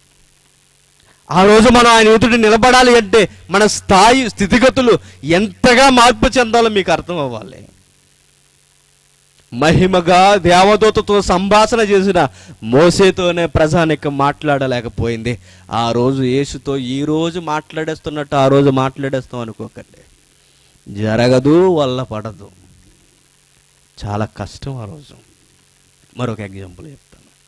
ఆ రోజు మనం ఆయన ఎదుటి నిలబడాలి అంటే మన స్థాయి స్థితిగతులు ఎంతగా మార్పు చెందాలో మీకు అర్థం అవ్వాలి మహిమగా దేవదూతతో సంభాషణ చేసిన మోసేతోనే ప్రజానికి మాట్లాడలేకపోయింది ఆ రోజు యేసుతో ఈ రోజు మాట్లాడేస్తున్నట్టు ఆ రోజు మాట్లాడేస్తాం అనుకోకండి జరగదు వల్ల పడదు చాలా కష్టం ఆ రోజు మరొక ఎగ్జాంపుల్ చెప్తాను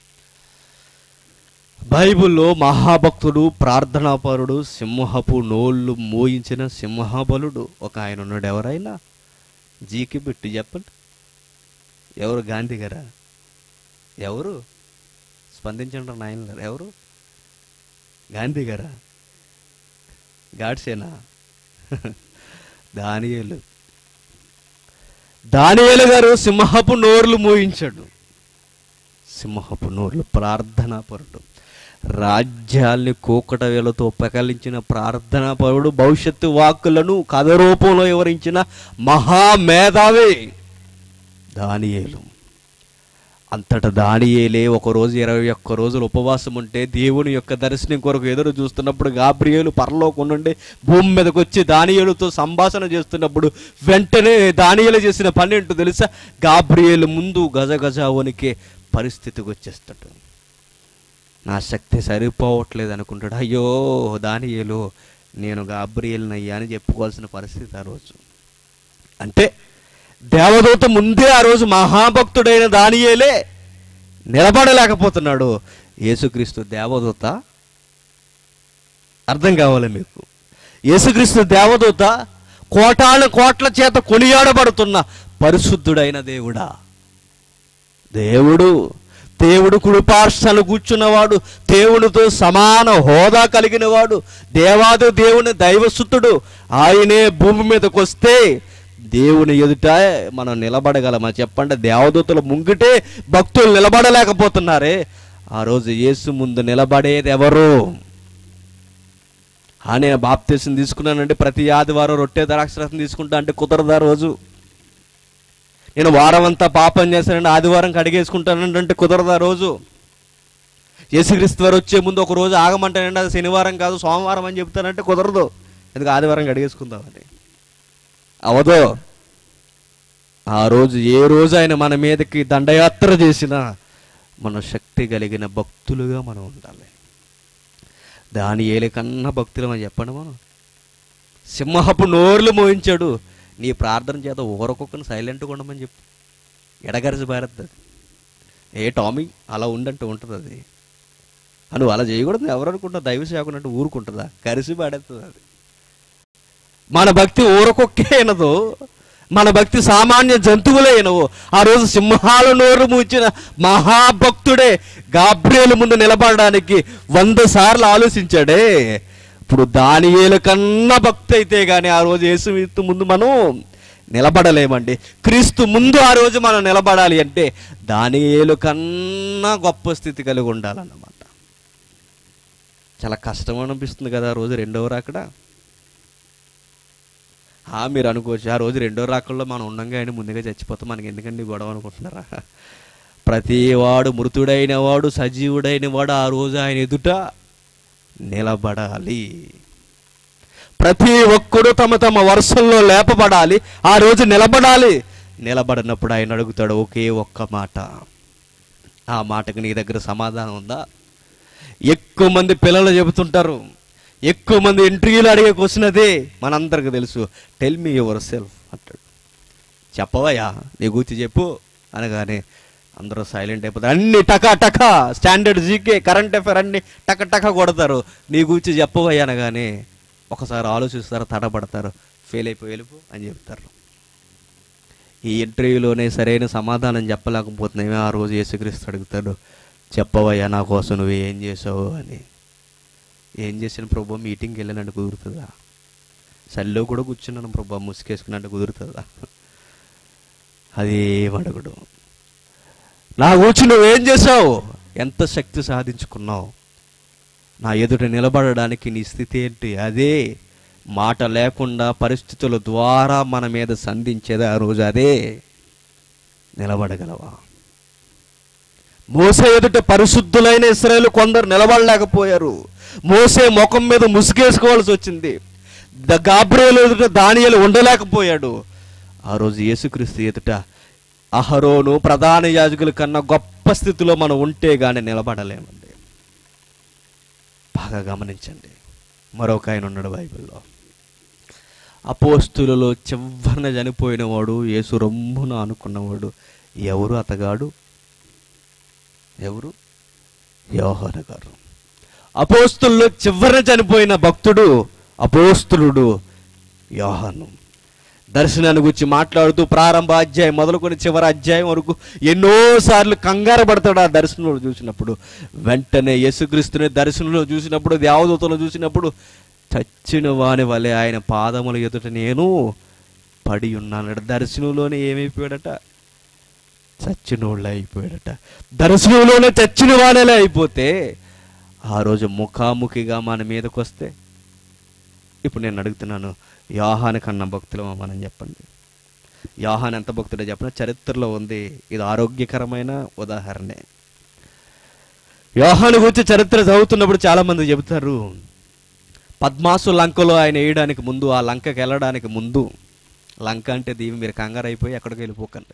బైబిల్లో మహాభక్తుడు ప్రార్థనాపరుడు సింహపు నోళ్ళు మోయించిన సింహబలుడు ఒక ఆయన ఉన్నాడు ఎవరైనా జీకి పెట్టి చెప్పండి ఎవరు గాంధీ గారా ఎవరు స్పందించండి నాయన గారు ఎవరు గాంధీ గారా గాడ్సేనా దానియేలు దానియేలు గారు సింహపు నోర్లు మోయించాడు సింహపు నోర్లు ప్రార్థనా పరుడు రాజ్యాల్ని కూకట వేలతో పెకలించిన ప్రార్థనా పరుడు భవిష్యత్తు వాక్కులను కథ రూపంలో వివరించిన మహామేధావి దానియేలు అంతట దానియేలే ఒక రోజు ఇరవై ఒక్క రోజులు ఉపవాసం ఉంటే దేవుని యొక్క దర్శనం కొరకు ఎదురు చూస్తున్నప్పుడు గాబ్రియేలు పరలోకం నుండి భూమి మీదకి వచ్చి దానియేలుతో సంభాషణ చేస్తున్నప్పుడు వెంటనే దానియేలు చేసిన పని ఏంటో తెలుసా గాబ్రియేలు ముందు గజ గజ వణికే పరిస్థితికి వచ్చేస్తాడు నా శక్తి సరిపోవట్లేదు అనుకుంటాడు అయ్యో దానియేలు నేను గాబ్రియేల్ని అయ్యా అని చెప్పుకోవాల్సిన పరిస్థితి ఆ రోజు అంటే దేవదూత ముందే ఆ రోజు మహాభక్తుడైన దానియేలే నిలబడలేకపోతున్నాడు యేసుక్రీస్తు దేవదూత అర్థం కావాలి మీకు యేసుక్రీస్తు దేవదూత కోటాను కోట్ల చేత కొనియాడబడుతున్న పరిశుద్ధుడైన దేవుడా దేవుడు దేవుడు కుడిపార్శ్వను కూర్చున్నవాడు దేవునితో సమాన హోదా కలిగిన వాడు దేవాది దేవుని దైవసుతుడు ఆయనే భూమి మీదకి వస్తే దేవుని ఎదుట మనం నిలబడగలమా చెప్పండి దేవదూతల ముంగిటే భక్తులు నిలబడలేకపోతున్నారే ఆ రోజు యేసు ముందు నిలబడేది ఎవరు ఆ నేను బాప్తీసం తీసుకున్నానంటే ప్రతి ఆదివారం రొట్టె ద్రాక్షరసం తీసుకుంటా అంటే కుదరదా రోజు నేను వారం అంతా పాపం చేశానంటే ఆదివారం కడిగేసుకుంటానంటే కుదరదా రోజు యేసుక్రీస్తు వారు వచ్చే ముందు ఒక రోజు ఆగమంటానంటే అది శనివారం కాదు సోమవారం అని చెప్తానంటే కుదరదు ఎందుకు ఆదివారం కడిగేసుకుందామని అవదో ఆ రోజు ఏ రోజు ఆయన మన మీదకి దండయాత్ర చేసినా మన శక్తి కలిగిన భక్తులుగా మనం ఉండాలి దాని ఏలి కన్నా భక్తులు అని చెప్పండి మనం సింహపు నోర్లు మోయించాడు నీ ప్రార్థన చేత ఊరకొక్కని సైలెంట్గా ఉండమని చెప్పు ఎడగరిసి పారద్దు అది ఏ టామీ అలా ఉండంటే ఉంటుంది అది ఆ, నువ్వు అలా చేయకూడదు ఎవరు అనుకుంటా దైవ సేవకున్నట్టు ఊరుకుంటుందా కరిసి పాడేస్తుంది అది మన భక్తి ఊరకొక్కే అయినదో మన భక్తి సామాన్య జంతువులే అయినవో ఆ రోజు సింహాల నోరు మూచిన మహాభక్తుడే గాబ్రియలు ముందు నిలబడడానికి వంద సార్లు ఆలోచించాడే ఇప్పుడు దానియేలు కన్నా భక్తి అయితే కానీ ఆ రోజు యేసు ముందు మనం నిలబడలేమండి క్రీస్తు ముందు ఆ రోజు మనం నిలబడాలి అంటే దానియేలు కన్నా గొప్ప స్థితి కలిగి ఉండాలన్నమాట చాలా కష్టం అనిపిస్తుంది కదా ఆ రోజు రెండవ రాకడ ఆ, మీరు అనుకోవచ్చు ఆ రోజు రెండో రాకల్లో మనం ఉండంగా ఆయన ముందుగా చచ్చిపోతాం మనకి ఎందుకండి గొడవ అనుకుంటున్నారా ప్రతివాడు మృతుడైన వాడు సజీవుడైన వాడు ఆ రోజు ఆయన ఎదుట నిలబడాలి ప్రతి ఒక్కడు తమ తమ వరుసల్లో లేపబడాలి ఆ రోజు నిలబడాలి నిలబడినప్పుడు ఆయన అడుగుతాడు ఒకే ఒక్క మాట ఆ మాటకు నీ దగ్గర సమాధానం ఉందా ఎక్కువ మంది పిల్లలు చెబుతుంటారు ఎక్కువ మంది ఇంటర్వ్యూలు అడిగే క్వశ్చన్ అదే మనందరికి తెలుసు టెల్ మీ యువర్ సెల్ఫ్ అంటాడు చెప్పవయ్యా నీ గురించి చెప్పు అనగానే అందరూ సైలెంట్ అయిపోతారు అన్ని టకా టకా స్టాండర్డ్ జీకే కరెంట్ అఫేర్ అన్ని టక టక కొడతారు నీ గురించి చెప్పవయ్యా అనగానే ఒకసారి ఆలోచిస్తారు తడబడతారు ఫెయిల్ అయిపోయి వెళ్ళిపో అని చెప్తారు ఈ ఇంటర్వ్యూలోనే సరైన సమాధానం చెప్పలేకపోతున్నామే ఆ రోజు యేసుక్రీస్తు అడుగుతాడు చెప్పవయ్యా నా కోసం నువ్వు ఏం చేసావు అని ఏం చేసిన ప్రభు మీటింగ్కి వెళ్ళినట్టు కుదురుతుందా సల్లో కూడా కూర్చున్నాను ప్రభు ముసుకేసుకున్నట్టు కుదురుతుందా అది అడగడు నా గురించి నువ్వేం చేసావు ఎంత శక్తి సాధించుకున్నావు నా ఎదుట నిలబడడానికి నీ స్థితి ఏంటి అదే మాట లేకుండా పరిస్థితుల ద్వారా మన మీద సంధించేది ఆ రోజు అదే నిలబడగలవా మోసే ఎదుట పరిశుద్ధులైన ఇస్రాయేల్ కొందరు నిలబడలేకపోయారు మోసే ముఖం మీద ముసుగేసుకోవాల్సి వచ్చింది ద గాబ్రియలు ఎదుట దానియలు ఉండలేకపోయాడు ఆ రోజు యేసుక్రీస్తు ఎదుట అహరోను ప్రధాన యాజకుల కన్నా గొప్ప స్థితిలో మనం ఉంటే గాని నిలబడలేమండి బాగా గమనించండి మరొక ఆయన ఉన్నాడు బైబిల్లో అపోస్తులలో చివరిన చనిపోయిన వాడు యేసు రొమ్మున అనుకున్నవాడు ఎవరు అతగాడు ఎవరు యోహాన గారు అపోస్తుల్లో చివరిన చనిపోయిన భక్తుడు అపోస్తులుడు యోహాను దర్శనాన్ని గురించి మాట్లాడుతూ ప్రారంభ అధ్యాయం మొదలుకొని చివరి అధ్యాయం వరకు ఎన్నోసార్లు కంగారు పడతాడు ఆ దర్శనంలో చూసినప్పుడు వెంటనే యేసుక్రీస్తుని దర్శనంలో చూసినప్పుడు దేవదూతలు చూసినప్పుడు చచ్చిన వాని వలె ఆయన పాదముల ఎదుట నేను పడి ఉన్నాను దర్శనంలోనే ఏమైపోయాడట చచ్చినోళ్ళే అయిపోయాడట దర్శనంలోనే చచ్చిన వానేలే అయిపోతే ఆ రోజు ముఖాముఖిగా మన మీదకి వస్తే ఇప్పుడు నేను అడుగుతున్నాను యోహాని కన్నా భక్తులమా మనం చెప్పండి యోహాన్ ఎంత భక్తుడో చెప్పిన చరిత్రలో ఉంది ఇది ఆరోగ్యకరమైన ఉదాహరణే యోహాను గురించి చరిత్ర చదువుతున్నప్పుడు చాలా మంది చెబుతారు పద్మాసు లంకలో ఆయన వేయడానికి ముందు ఆ లంకకి వెళ్ళడానికి ముందు లంక అంటే దీవి మీరు కంగారు అయిపోయి ఎక్కడికి వెళ్ళిపోకండి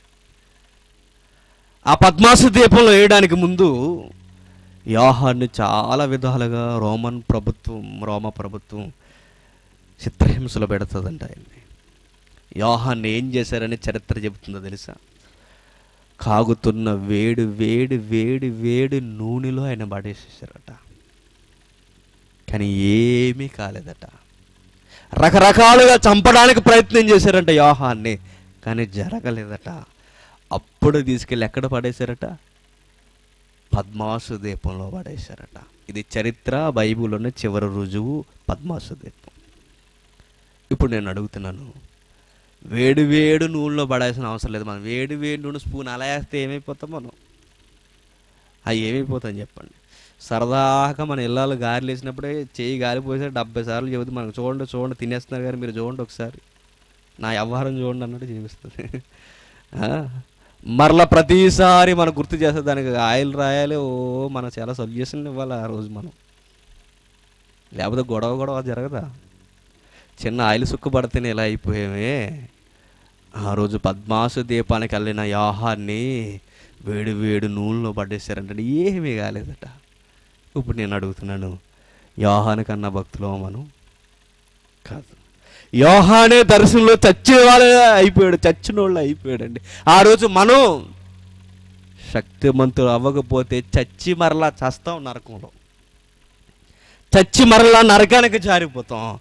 ఆ పద్మాసు దీపంలో వేయడానికి ముందు యోహాన్ని చాలా విధాలుగా రోమన్ ప్రభుత్వం రోమ ప్రభుత్వం చిత్రహింసలో పెడుతుందంట ఆయన్ని యోహాన్ని ఏం చేశారని చరిత్ర చెబుతుందో తెలుసా కాగుతున్న వేడి వేడి వేడి వేడి నూనెలో ఆయన పడేసేసారట కానీ ఏమీ కాలేదట రకరకాలుగా చంపడానికి ప్రయత్నం చేశారంట యోహాన్ని కానీ జరగలేదట అప్పుడు తీసుకెళ్ళి ఎక్కడ పడేశారట పద్మాసు దీపంలో పడేశారట ఇది చరిత్ర బైబిల్లోనే చివరి రుజువు పద్మాసు దీపం ఇప్పుడు నేను అడుగుతున్నాను వేడి వేడి నూనెలో పడాల్సిన అవసరం లేదు మనం వేడి వేడి నూనె స్పూన్ అలా వేస్తే ఏమైపోతాం మనం అవి ఏమైపోతాం చెప్పండి సరదాగా మన ఇళ్ళలో గాలి వేసినప్పుడే చేయి గాలిపోతే డెబ్బై సార్లు చెబుతుంది మనకు చూడండి చూడండి తినేస్తున్నారు కానీ మీరు చూడండి ఒకసారి నా వ్యవహారం చూడండి అన్నట్టు చూపిస్తుంది ఆ? మరలా ప్రతిసారి మనం గుర్తు చేస్తే దానికి ఆయిల్ రాయాలి ఓ మనం చాలా సొల్యూషన్ ఇవ్వాలి ఆ రోజు మనం లేకపోతే గొడవ గొడవ జరగదా చిన్న ఆయిల్ సుక్కు పడితేనే ఇలా అయిపోయామే ఆ రోజు పద్మాసు దీపానికి వెళ్ళిన యాహాన్ని వేడి వేడి నూనెలో పడేశారంటే ఏమీ కాలేదట ఇప్పుడు నేను అడుగుతున్నాను యోహాని కన్నా భక్తులు మనం కాదు యోహానే దర్శనంలో చచ్చిన వాళ్ళే అయిపోయాడు చచ్చిన వాళ్ళు అయిపోయాడండి ఆ రోజు మనం శక్తిమంతులు అవ్వకపోతే చచ్చి మరలా చస్తాం నరకంలో చచ్చి మరలా నరకానికి జారిపోతాం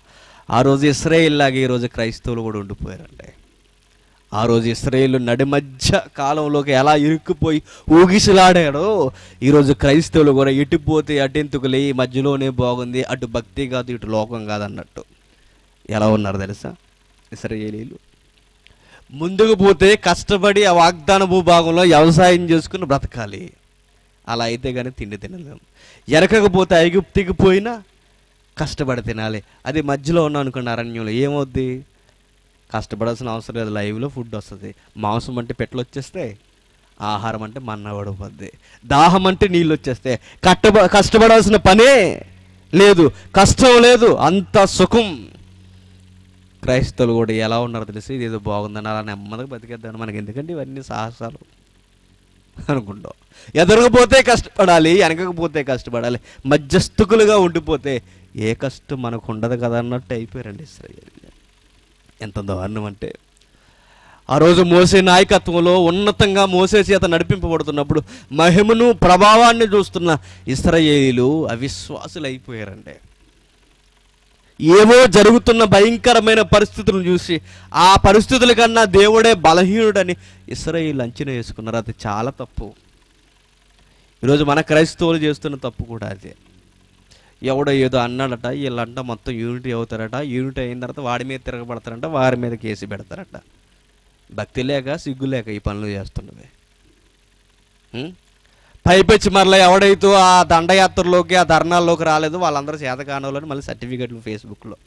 ఆ రోజు ఇస్రాయేల్ లాగా ఈ రోజు క్రైస్తవులు కూడా ఉండిపోయారండి ఆ రోజు ఇస్రాయేల్ నడి మధ్య కాలంలోకి ఎలా ఇరుక్కుపోయి ఊగిసలాడాడో ఈరోజు క్రైస్తవులు కూడా ఇటుపోతే అటెంతుకులే ఈ మధ్యలోనే బాగుంది అటు భక్తి కాదు ఇటు లోకం కాదన్నట్టు ఎలా ఉన్నారు తెలుసా ఇస్రాయేలీలు ముందుకు పోతే కష్టపడి ఆ వాగ్దాన భూభాగంలో వ్యవసాయం చేసుకుని బ్రతకాలి అలా అయితే కానీ తిండి తినలేం వెనకకపోతే ఐగుప్తికి పోయినా కష్టపడి తినాలి అది మధ్యలో ఉన్నాం అనుకోండి అరణ్యంలో ఏమవుద్ది కష్టపడాల్సిన అవసరం లేదు లైవ్లో ఫుడ్ వస్తుంది మాంసం అంటే పెట్లు వచ్చేస్తే ఆహారం అంటే మన్న పడిపోద్ది దాహం అంటే నీళ్ళు వచ్చేస్తే కట్టబ కష్టపడాల్సిన పనే లేదు కష్టం లేదు అంత సుఖం క్రైస్తవులు కూడా ఎలా ఉన్నారో తెలిసి ఇది ఏదో బాగుందని అలా నెమ్మదిగా బతికేద్దాం మనకి ఎందుకంటే ఇవన్నీ సాహసాలు అనుకుంటాం ఎదరకపోతే కష్టపడాలి వెనకకపోతే కష్టపడాలి మధ్యస్థుకులుగా ఉండిపోతే ఏ కష్టం మనకు ఉండదు కదా అన్నట్టు అయిపోయారండి ఇస్రాయేల్ ఎంత దారుణం అంటే ఆ రోజు మోసే నాయకత్వంలో ఉన్నతంగా మోసే చేత నడిపింపబడుతున్నప్పుడు మహిమను ప్రభావాన్ని చూస్తున్న ఇస్రాయేలీలు అవిశ్వాసులు అయిపోయారండి ఏవో జరుగుతున్న భయంకరమైన పరిస్థితులను చూసి ఆ పరిస్థితుల కన్నా దేవుడే బలహీనుడని ఇస్రాయిల్ అంచనా వేసుకున్నారు అది చాలా తప్పు ఈరోజు మన క్రైస్తవులు చేస్తున్న తప్పు కూడా అదే ఎవడో ఏదో అన్నాడట వీళ్ళంట మొత్తం యూనిటీ అవుతారట యూనిటీ అయిన తర్వాత వాడి మీద తిరగబడతారంట వారి మీద కేసు పెడతారట భక్తి లేక సిగ్గు లేక ఈ పనులు చేస్తున్నవి ఉం? పైపెచ్చి మరలా ఎవడైతే ఆ దండయాత్రలోకి ఆ ధర్నాల్లోకి రాలేదు వాళ్ళందరూ చేతకానోళ్ళని మళ్ళీ సర్టిఫికెట్లు ఫేస్బుక్లో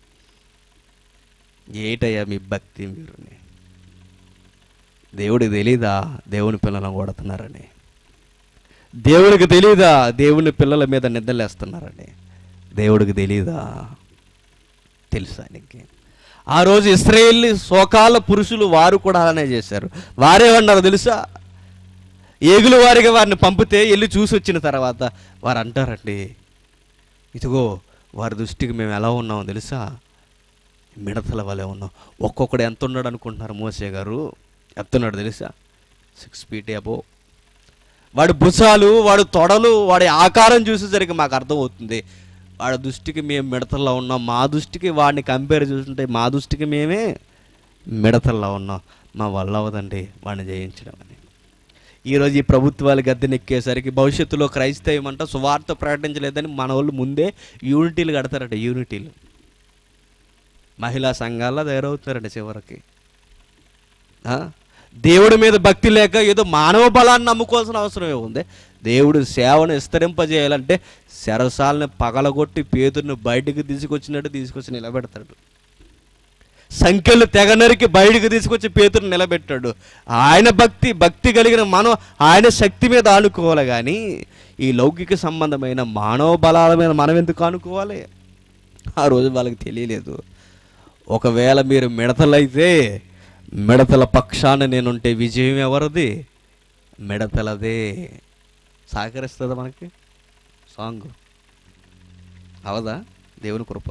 ఏటయ్యా మీ భక్తి మీరు దేవుడికి తెలీదా దేవుని పిల్లలను కొడుతున్నారని దేవుడికి తెలీదా దేవుని పిల్లల మీద నిద్రలేస్తున్నారని దేవుడికి తెలీదా తెలుసా నీకు ఆ రోజు ఇస్రాయేల్ సోకాల పురుషులు వారు కూడా అలానే చేశారు వారేమన్నారు తెలుసా ఏగుల వారిగా వారిని పంపితే వెళ్ళి చూసి వచ్చిన తర్వాత వారు అంటారండి ఇదిగో వారి దృష్టికి మేము ఎలా ఉన్నామో తెలుసా మిడతల వలె ఉన్నాం ఒక్కొక్కడు ఎంత ఉన్నాడు అనుకుంటున్నారు మోసే గారు ఎంత ఉన్నాడు తెలుసా సిక్స్ ఫీట్ అబో వాడి భుజాలు వాడి తొడలు వాడి ఆకారం చూసేసరికి మాకు అర్థమవుతుంది వాడి దృష్టికి మేము మిడతల్లో ఉన్నాం మా దృష్టికి వాడిని కంపేర్ చూస్తుంటే మా దృష్టికి మేమే మిడతల్లో ఉన్నాం మా వల్ల అవదండి వాడిని జయించడం అని ఈరోజు ఈ ప్రభుత్వాలు గద్దెనెక్కేసరికి భవిష్యత్తులో క్రైస్తవం అంట సువార్త ప్రకటించలేదని మన వాళ్ళు ముందే యూనిటీలు కడతారట యూనిటీలు మహిళా సంఘాల్లో తయారవుతారంట చివరికి ఆ? దేవుడి మీద భక్తి లేక ఏదో మానవ బలాన్ని నమ్ముకోవాల్సిన అవసరమే ఉంది దేవుడు సేవను విస్తరింపజేయాలంటే శరసాలని పగలగొట్టి పేతుర్ని బయటికి తీసుకొచ్చినట్టు తీసుకొచ్చి నిలబెడతాడు సంఖ్యలు తెగ నరికి బయటికి తీసుకొచ్చి పేతురు నిలబెట్టాడు ఆయన భక్తి భక్తి కలిగిన మనం ఆయన శక్తి మీద ఆనుకోవాలి కానీ ఈ లౌకిక సంబంధమైన మానవ బలాల మీద మనం ఎందుకు ఆనుకోవాలి ఆ రోజు వాళ్ళకి తెలియలేదు ఒకవేళ మీరు మిడతలైతే మిడతల పక్షాన నేనుంటే విజయం ఎవరిది మిడతలదే సహకరిస్తుందా మనకి సాంగ్ అవదా దేవుని కృప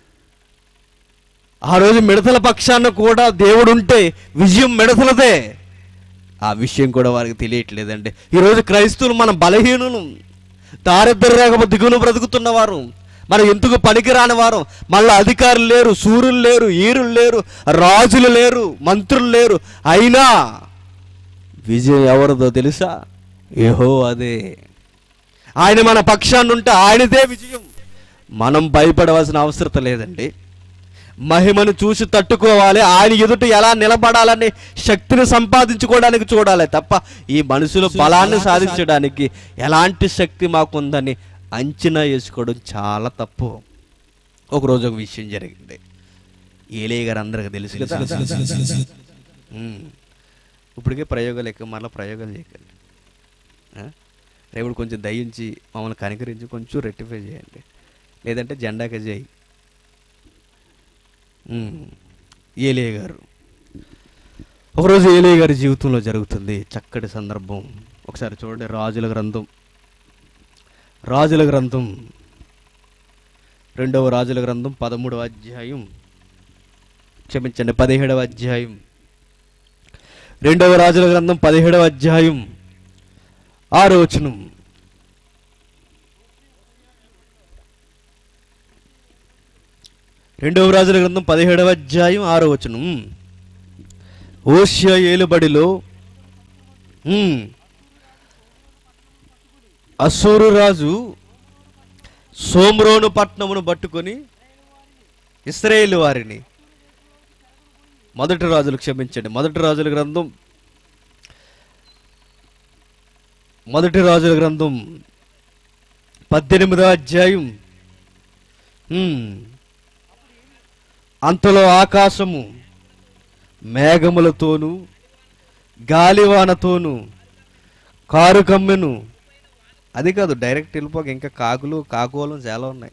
ఆ రోజు మిడతల పక్షాన కూడా దేవుడు ఉంటే విజయం మిడతలదే ఆ విషయం కూడా వారికి తెలియట్లేదండి ఈరోజు క్రైస్తవులు మన బలహీనులు దారిద్ర రేఖ దిగులు బ్రతుకుతున్నవారు మనం ఎందుకు పనికిరాని వారు మళ్ళీ అధికారులు లేరు సూర్యులు లేరు ఈరులు లేరు రాజులు లేరు మంత్రులు లేరు అయినా విజయం ఎవరిదో తెలుసా ఏహో అదే ఆయన మన పక్షాన్ని ఉంటే ఆయనదే విజయం మనం భయపడవలసిన అవసరం లేదండి మహిమను చూసి తట్టుకోవాలి ఆయన ఎదుట ఎలా నిలబడాలని శక్తిని సంపాదించుకోవడానికి చూడాలి తప్ప ఈ మనుషుల బలాన్ని సాధించడానికి ఎలాంటి శక్తి మాకుందని అంచనా వేసుకోవడం చాలా తప్పు ఒకరోజు ఒక విషయం జరిగింది ఏలే గారు అందరికి తెలుసు కదా ఉమ్. ఇప్పటికే ప్రయోగాలు ఎక్కువ మళ్ళీ ప్రయోగాలు చేయకండి ఆ? రేపు కొంచెం దయించి మమ్మల్ని కనికరించి కొంచెం రెక్టిఫై చేయండి లేదంటే జెండాకి చేయి ఏలే గారు ఒకరోజు ఏలే గారి జీవితంలో జరుగుతుంది చక్కటి సందర్భం ఒకసారి చూడండి రాజుల గ్రంథం రాజుల గ్రంథం రెండవ రాజుల గ్రంథం పదమూడవ అధ్యాయం క్షమించండి పదిహేడవ అధ్యాయం రెండవ రాజుల గ్రంథం పదిహేడవ అధ్యాయం ఆరో వచనం రెండవ రాజుల గ్రంథం పదిహేడవ అధ్యాయం ఆరో వచనం ఓషియా ఏలుబడిలో ఉమ్, అసూరు రాజు సోమ్రోను పట్టణమును పట్టుకొని ఇస్రాయేల్ వారిని మొదటి రాజులు క్షమించండి మొదటి రాజుల గ్రంథం మొదటి రాజుల గ్రంథం పద్దెనిమిదవ అధ్యాయం ఉమ్. అంతలో ఆకాశము మేఘములతోనూ గాలివానతోనూ కారు కమ్మెను అది కాదు డైరెక్ట్ వెళ్ళిపోక ఇంకా కాకులు కాకోలం చాలా ఉన్నాయి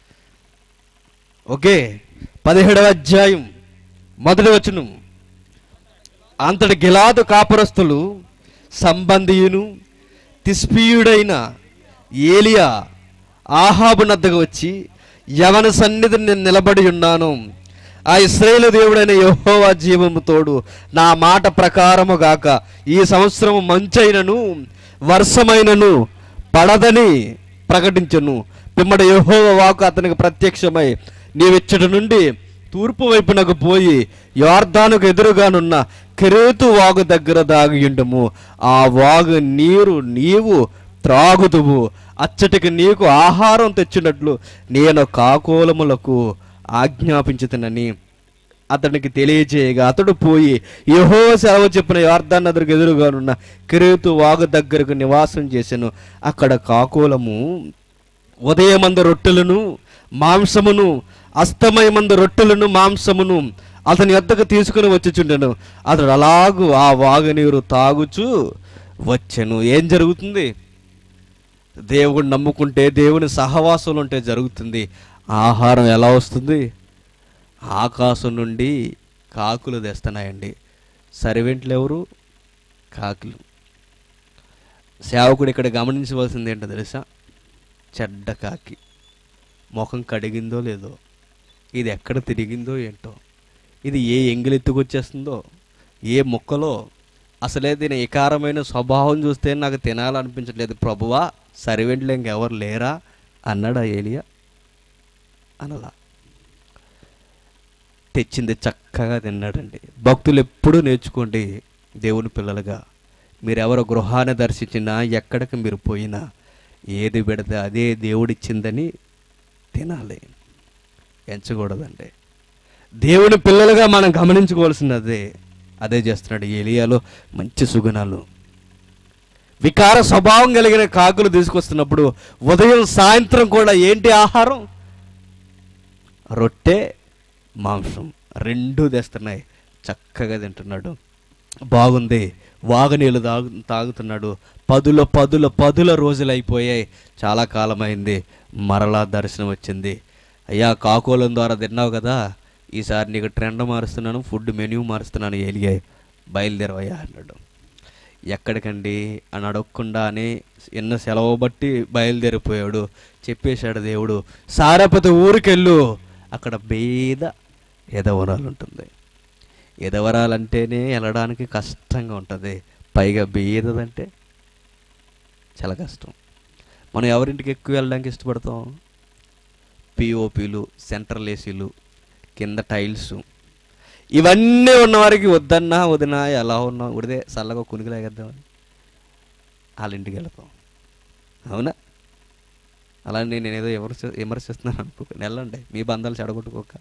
ఓకే పదిహేడవ అధ్యాయం మొదటి వచనం అంతటి గిలాదు కాపురస్తులు సంబంధియును తిస్పీయుడైన ఏలియా ఆహాబు నద్దకు వచ్చి యవన సన్నిధి నేను నిలబడి ఉన్నాను ఆ ఇస్రాయేలు దేవుడైన యెహోవా జీవము తోడు నా మాట ప్రకారము గాక ఈ సంవత్సరము మంచైనను వర్షమైనను పడదని ప్రకటించను పిమ్మట యెహోవా వాకు అతనికి ప్రత్యక్షమై నీవిచ్చటి నుండి తూర్పు వైపునకు పోయి యార్దానుకు ఎదురుగానున్న కెరేతు వాగు దగ్గర దాగియుండము ఆ వాగు నీరు నీవు త్రాగుదువు అచ్చటికి నీకు ఆహారం తెచ్చినట్లు నేను కాకోలములకు ఆజ్ఞాపించుతునని అతనికి తెలియజేయగా అతడు పోయి యహో సెలవు చెప్పిన యార్దాన్ నదులకు ఎదురుగానున్న కిరేతు వాగు దగ్గరకు నివాసం చేసెను అక్కడ కాకోలము ఉదయమంద రొట్టెలను మాంసమును అస్తమయమంద రొట్టెలను మాంసమును అతని వద్దకు తీసుకుని వచ్చుచుండెను అతడు అలాగూ ఆ వాగునీరు తాగుచూ వచ్చెను ఏం జరుగుతుంది దేవుడు నమ్ముకుంటే దేవుని సహవాసంలో ఉంటే జరుగుతుంది ఆహారం ఎలా వస్తుంది ఆకాశం నుండి కాకులు తెస్తున్నాయండి సర్వెంట్లు ఎవరు కాకులు సేవకుడు ఇక్కడ గమనించవలసింది ఏంటో తెలుసా చెడ్డ కాకి ముఖం కడిగిందో లేదో ఇది ఎక్కడ తిరిగిందో ఏంటో ఇది ఏ ఎంగిలెత్తుకొచ్చేస్తుందో ఏ మొక్కలో అసలే దీని వికారమైన స్వభావం చూస్తే నాకు తినాలనిపించట్లేదు ప్రభువా సర్వెంట్లు ఇంకెవరు లేరా అన్నాడా ఏలియా అనలా తెచ్చింది చక్కగా తిన్నాడండి భక్తులు ఎప్పుడూ నేర్చుకోండి దేవుని పిల్లలుగా మీరెవరు గృహాన్ని దర్శించినా ఎక్కడికి మీరు పోయినా ఏది పెడితే అదే దేవుడిచ్చిందని తినాలి ఎంచకూడదండి దేవుని పిల్లలుగా మనం గమనించుకోవాల్సినదే అదే చేస్తున్నాడు ఏలియాలో మంచి సుగుణాలు వికార స్వభావం కలిగిన కాకులు తీసుకొస్తున్నప్పుడు ఉదయం సాయంత్రం కూడా ఏంటి ఆహారం రొట్టె మాంసం రెండూ తెస్తున్నాయి చక్కగా తింటున్నాడు బాగుంది వాగనీళ్ళు తాగు తాగుతున్నాడు పదుల పదుల పదుల రోజులు అయిపోయాయి చాలా కాలమైంది మరలా దర్శనం వచ్చింది అయ్యా కాకోలం ద్వారా తిన్నావు కదా ఈసారి నీకు ట్రెండ్ మారుస్తున్నాను ఫుడ్ మెన్యూ మారుస్తున్నాను ఏలియాయ్ బయలుదేరవయ్యా అన్నాడు ఎక్కడికండి అని అడగకుండానే ఎన్న సెలవు బట్టి బయలుదేరిపోయాడు చెప్పేశాడు దేవుడు సారపతి ఊరికెళ్ళు అక్కడ బేద ఎదవరాలు ఉంటుంది ఎదవరాలంటేనే వెళ్ళడానికి కష్టంగా ఉంటుంది పైగా బేదదంటే చాలా కష్టం మనం ఎవరింటికి ఎక్కువ వెళ్ళడానికి ఇష్టపడతాం పిఓపీలు సెంట్రల్ ఏసీలు కింద టైల్స్ ఇవన్నీ ఉన్నవారికి వద్దన్నా వదినా ఎలా ఉన్నా ఉడిదే చల్లగా కునికిలాగేద్దామని వాళ్ళ ఇంటికి వెళ్తాం అవునా అలా నేను ఏదో ఎవరు విమర్శిస్తున్నాను అనుకో వెళ్ళండి మీ బంధాలు చెడగొట్టుకోక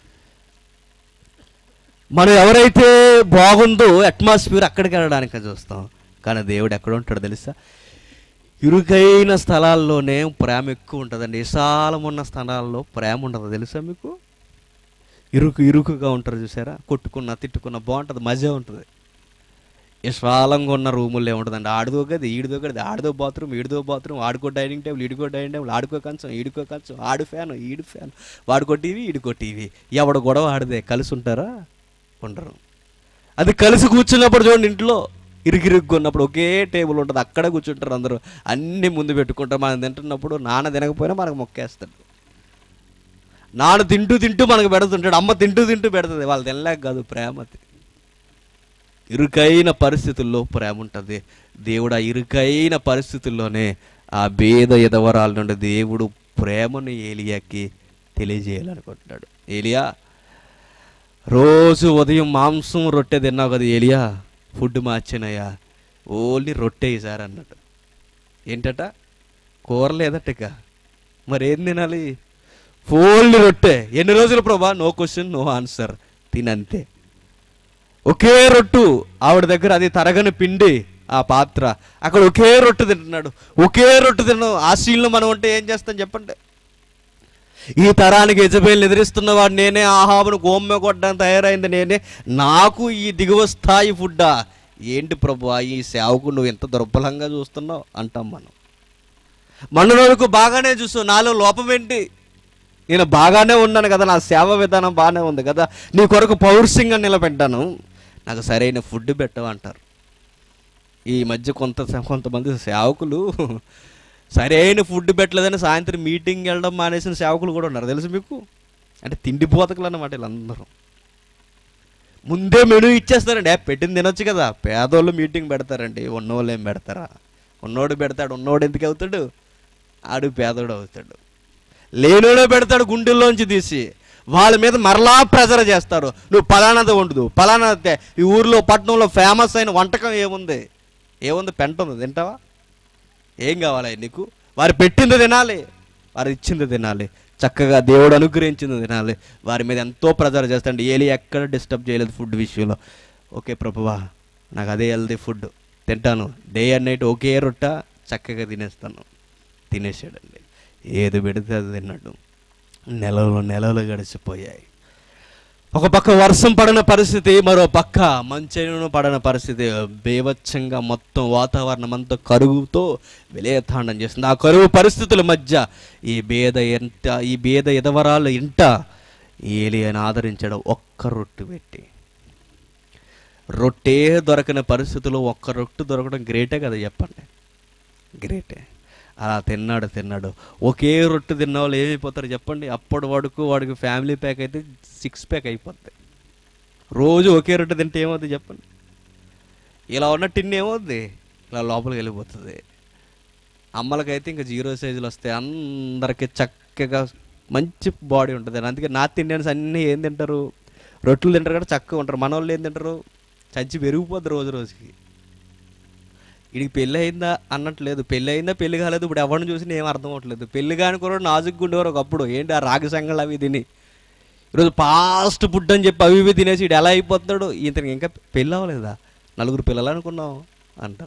మనం ఎవరైతే బాగుందో అట్మాస్ఫియర్ అక్కడికి వెళ్ళడానికి చూస్తాం కానీ దేవుడు ఎక్కడ ఉంటాడో తెలుసా ఇరుకైన స్థలాల్లోనే ప్రేమ ఎక్కువ ఉంటుందండి విశాలం ఉన్న స్థలాల్లో ప్రేమ ఉండదు తెలుసా మీకు ఇరుకు ఇరుకుగా ఉంటారు చూసారా కొట్టుకున్న తిట్టుకున్న బాగుంటుంది మజా ఉంటుంది విశాలంగా ఉన్న రూముల్లో ఏముంటుందండి ఆడిదో గది ఈడిదో గది ఆడిదో బాత్రూమ్ ఈడిదో బాత్రూమ్ ఆడుకో డైనింగ్ టేబుల్ ఈడుకో డైనింగ్ టేబుల్ ఆడుకో కంచం ఈడుకో కంచం ఆడు ఫ్యాన్ ఈడు ఫ్యాన్ వాడుకో టీవీ ఈడుకో టీవీ ఎవడ గొడవ ఆడిదే కలిసి ఉంటారా ఉండరు అది కలిసి కూర్చున్నప్పుడు చూడండి ఇంట్లో ఇరుగిరుగ్గా ఉన్నప్పుడు ఒకే టేబుల్ ఉంటుంది అక్కడ కూర్చుంటారు అందరూ అన్నీ ముందు పెట్టుకుంటారు మనం తింటున్నప్పుడు నాన్న తినకపోయినా మనకు మొక్కేస్తాడు నాన్న తింటూ తింటూ మనకు పెడుతుంటాడు అమ్మ తింటూ తింటూ పెడుతుంది వాళ్ళు తినలేక కాదు ప్రేమ ఇరుకైన పరిస్థితుల్లో ప్రేమ ఉంటుంది దేవుడు ఆ ఇరుకైన పరిస్థితుల్లోనే ఆ భేద ఎదవరాల నుండి దేవుడు ప్రేమను ఏలియాకి తెలియజేయాలనుకుంటున్నాడు ఏలియా రోజు ఉదయం మాంసం రొట్టె తిన్నావు కదా ఏలియా ఫుడ్ మార్చినయ్యా ఓన్లీ రొట్టె సార్ అన్నాడు ఏంటట కూర లేదట ఇక మరి ఏం తినాలి ఓన్లీ రొట్టె ఎన్ని రోజులు ప్రభా నో క్వశ్చన్ నో ఆన్సర్ తినంతే ఒకే రొట్టు ఆవిడ దగ్గర అది తరగని పిండి ఆ పాత్ర అక్కడ ఒకే రొట్టె తింటున్నాడు ఒకే రొట్టె తిన్నాం ఆ సీన్లో మనం ఉంటే ఏం చేస్తాం చెప్పండి ఈ తరానికి యజబేలు ఎదిరిస్తున్నవాడు నేనే ఆహాబును గోమ్మె కొట్టడానికి తయారైంది నేనే నాకు ఈ దిగువ స్థాయి ఫుడ్డా ఏంటి ప్రభు ఈ సేవకు నువ్వు ఎంత దుర్బలంగా చూస్తున్నావు అంటాం మనం మన రోజుకు బాగానే చూస్తావు నాలో లోపం ఏంటి నేను బాగానే ఉన్నాను కదా నా సేవ విధానం బాగానే ఉంది కదా నీ కొరకు పౌరుషంగా నిలబెట్టాను నాకు సరైన ఫుడ్ పెట్టమంటారు ఈ మధ్య కొంత కొంతమంది సేవకులు సరైన ఫుడ్ పెట్టలేదని సాయంత్రం మీటింగ్ వెళ్ళడం మానేసిన సేవకులు కూడా ఉన్నారు తెలుసు మీకు అంటే తిండి పోతకులు అన్నమాట వీళ్ళందరూ ముందే మెనూ ఇచ్చేస్తారండి ఏ, పెట్టింది తినొచ్చు కదా పేదోళ్ళు మీటింగ్ పెడతారండి ఉన్నోళ్ళు ఏం పెడతారా ఉన్నోడు పెడతాడు ఉన్నోడు ఎందుకు అవుతాడు ఆడు పేదోడు అవుతాడు లేనోడే పెడతాడు గుండెల్లోంచి తీసి వాళ్ళ మీద మరలా ప్రెజర్ చేస్తారు నువ్వు పలానాది వండుదు పలానా తే- ఈ ఊర్లో పట్టణంలో ఫేమస్ అయిన వంటకం ఏముంది ఏముంది పెంట ఉంది తింటావా ఏం కావాలి నీకు వారు పెట్టింది తినాలి వారు ఇచ్చింది తినాలి చక్కగా దేవుడు అనుగ్రహించింది తినాలి వారి మీద ఎంతో ప్రెజర్ చేస్తాడు ఏలి ఎక్కడ డిస్టర్బ్ చేయలేదు ఫుడ్ విషయంలో ఓకే ప్రభువా నాకు అదే హెల్దీ ఫుడ్ తింటాను డే అండ్ నైట్ ఒకే రొట్ట చక్కగా తినేస్తాను తినేసాడండి ఏది పెడితే అది తిన్నాడు నెలలు నెలలు గడిచిపోయాయి ఒక పక్క వర్షం పడిన పరిస్థితి మరో పక్క మంచైన పడిన పరిస్థితి బేవచ్చంగా మొత్తం వాతావరణం అంతా కరువుతో విలేతాండం చేస్తుంది ఆ కరువు పరిస్థితుల మధ్య ఈ బేద ఎంట ఈ బేద ఎదవరాలు ఇంట ఏలియని ఆదరించడం ఒక్క రొట్టు పెట్టి రొట్టే దొరకని పరిస్థితుల్లో ఒక్క రొట్టు దొరకడం గ్రేటే కదా చెప్పండి గ్రేటే అలా తిన్నాడు తిన్నాడు ఒకే రొట్టె తిన్న వాళ్ళు ఏమైపోతారు చెప్పండి అప్పటి వాడుకు వాడికి ఫ్యామిలీ ప్యాక్ అయితే సిక్స్ ప్యాక్ అయిపోద్ది రోజు ఒకే రొట్టె తింటే ఏమవుతుంది చెప్పండి ఇలా ఉన్న టిన్ ఏమవుద్ది ఇలా లోపలికి వెళ్ళిపోతుంది అమ్మలకైతే ఇంకా జీరో సైజులు వస్తాయి అందరికి చక్కగా మంచి బాడీ ఉంటుంది అందుకే నార్త్ ఇండియన్స్ అన్నీ ఏం తింటారు రొట్టెలు తింటారు కూడా చక్కగా ఉంటారు మన వాళ్ళు ఏం తింటారు చచ్చి పెరిగిపోద్ది రోజు రోజుకి వీడికి పెళ్ళి అయిందా అన్నట్లేదు పెళ్ళి అయిందా పెళ్లి కాలేదు ఇప్పుడు ఎవరిని చూసి ఏం అర్థం అవ్వట్లేదు పెళ్లి కాని కూడా నాజుగ్గా ఉండేవారు ఒకప్పుడు ఏంటి ఆ రాగి సంగళ్ళు అవి తిని ఈరోజు ఫాస్ట్ ఫుడ్ అని చెప్పి అవి ఇవి తినేసి ఇడు ఎలా అయిపోతున్నాడు ఇతనికి ఇంకా పెళ్ళి అవ్వలేదా నలుగురు పిల్లలు అనుకున్నాం అంట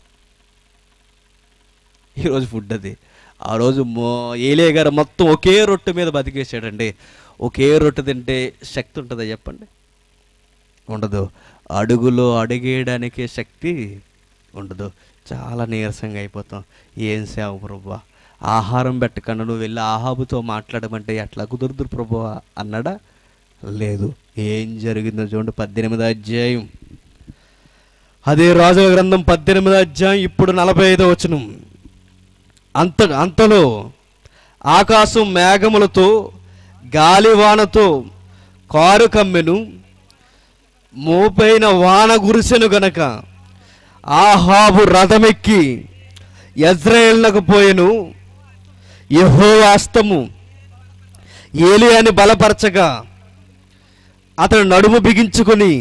ఈరోజు ఫుడ్ అది ఆ రోజు మో ఏలే గారు మొత్తం ఒకే రొట్టె మీద బతికేసాడండి ఒకే రొట్టె తింటే శక్తి ఉంటుందా చెప్పండి ఉండదు అడుగులో అడిగేయడానికే శక్తి ఉండదు చాలా నీరసంగా అయిపోతాం ఏం సేవ ప్రభా ఆహారం పెట్టకుండా నువ్వు వెళ్ళి ఆహాబుతో మాట్లాడమంటే ఎట్లా కుదురుదు ప్రభువా అన్నాడా లేదు ఏం జరిగిందో చూడండి పద్దెనిమిది అధ్యాయం అదే రాజుల గ్రంథం పద్దెనిమిది అధ్యాయం ఇప్పుడు నలభై ఐదో వచనం అంత అంతలో ఆకాశం మేఘములతో గాలివానతో కారు కమ్మెను మోపైన వాన గురిసెను గనక ఆహాబు రథమెక్కి యజ్రాయేళ్లకు పోయెను యెహోవాస్తము ఏలియాని బలపరచగా అతడు నడుము బిగించుకొని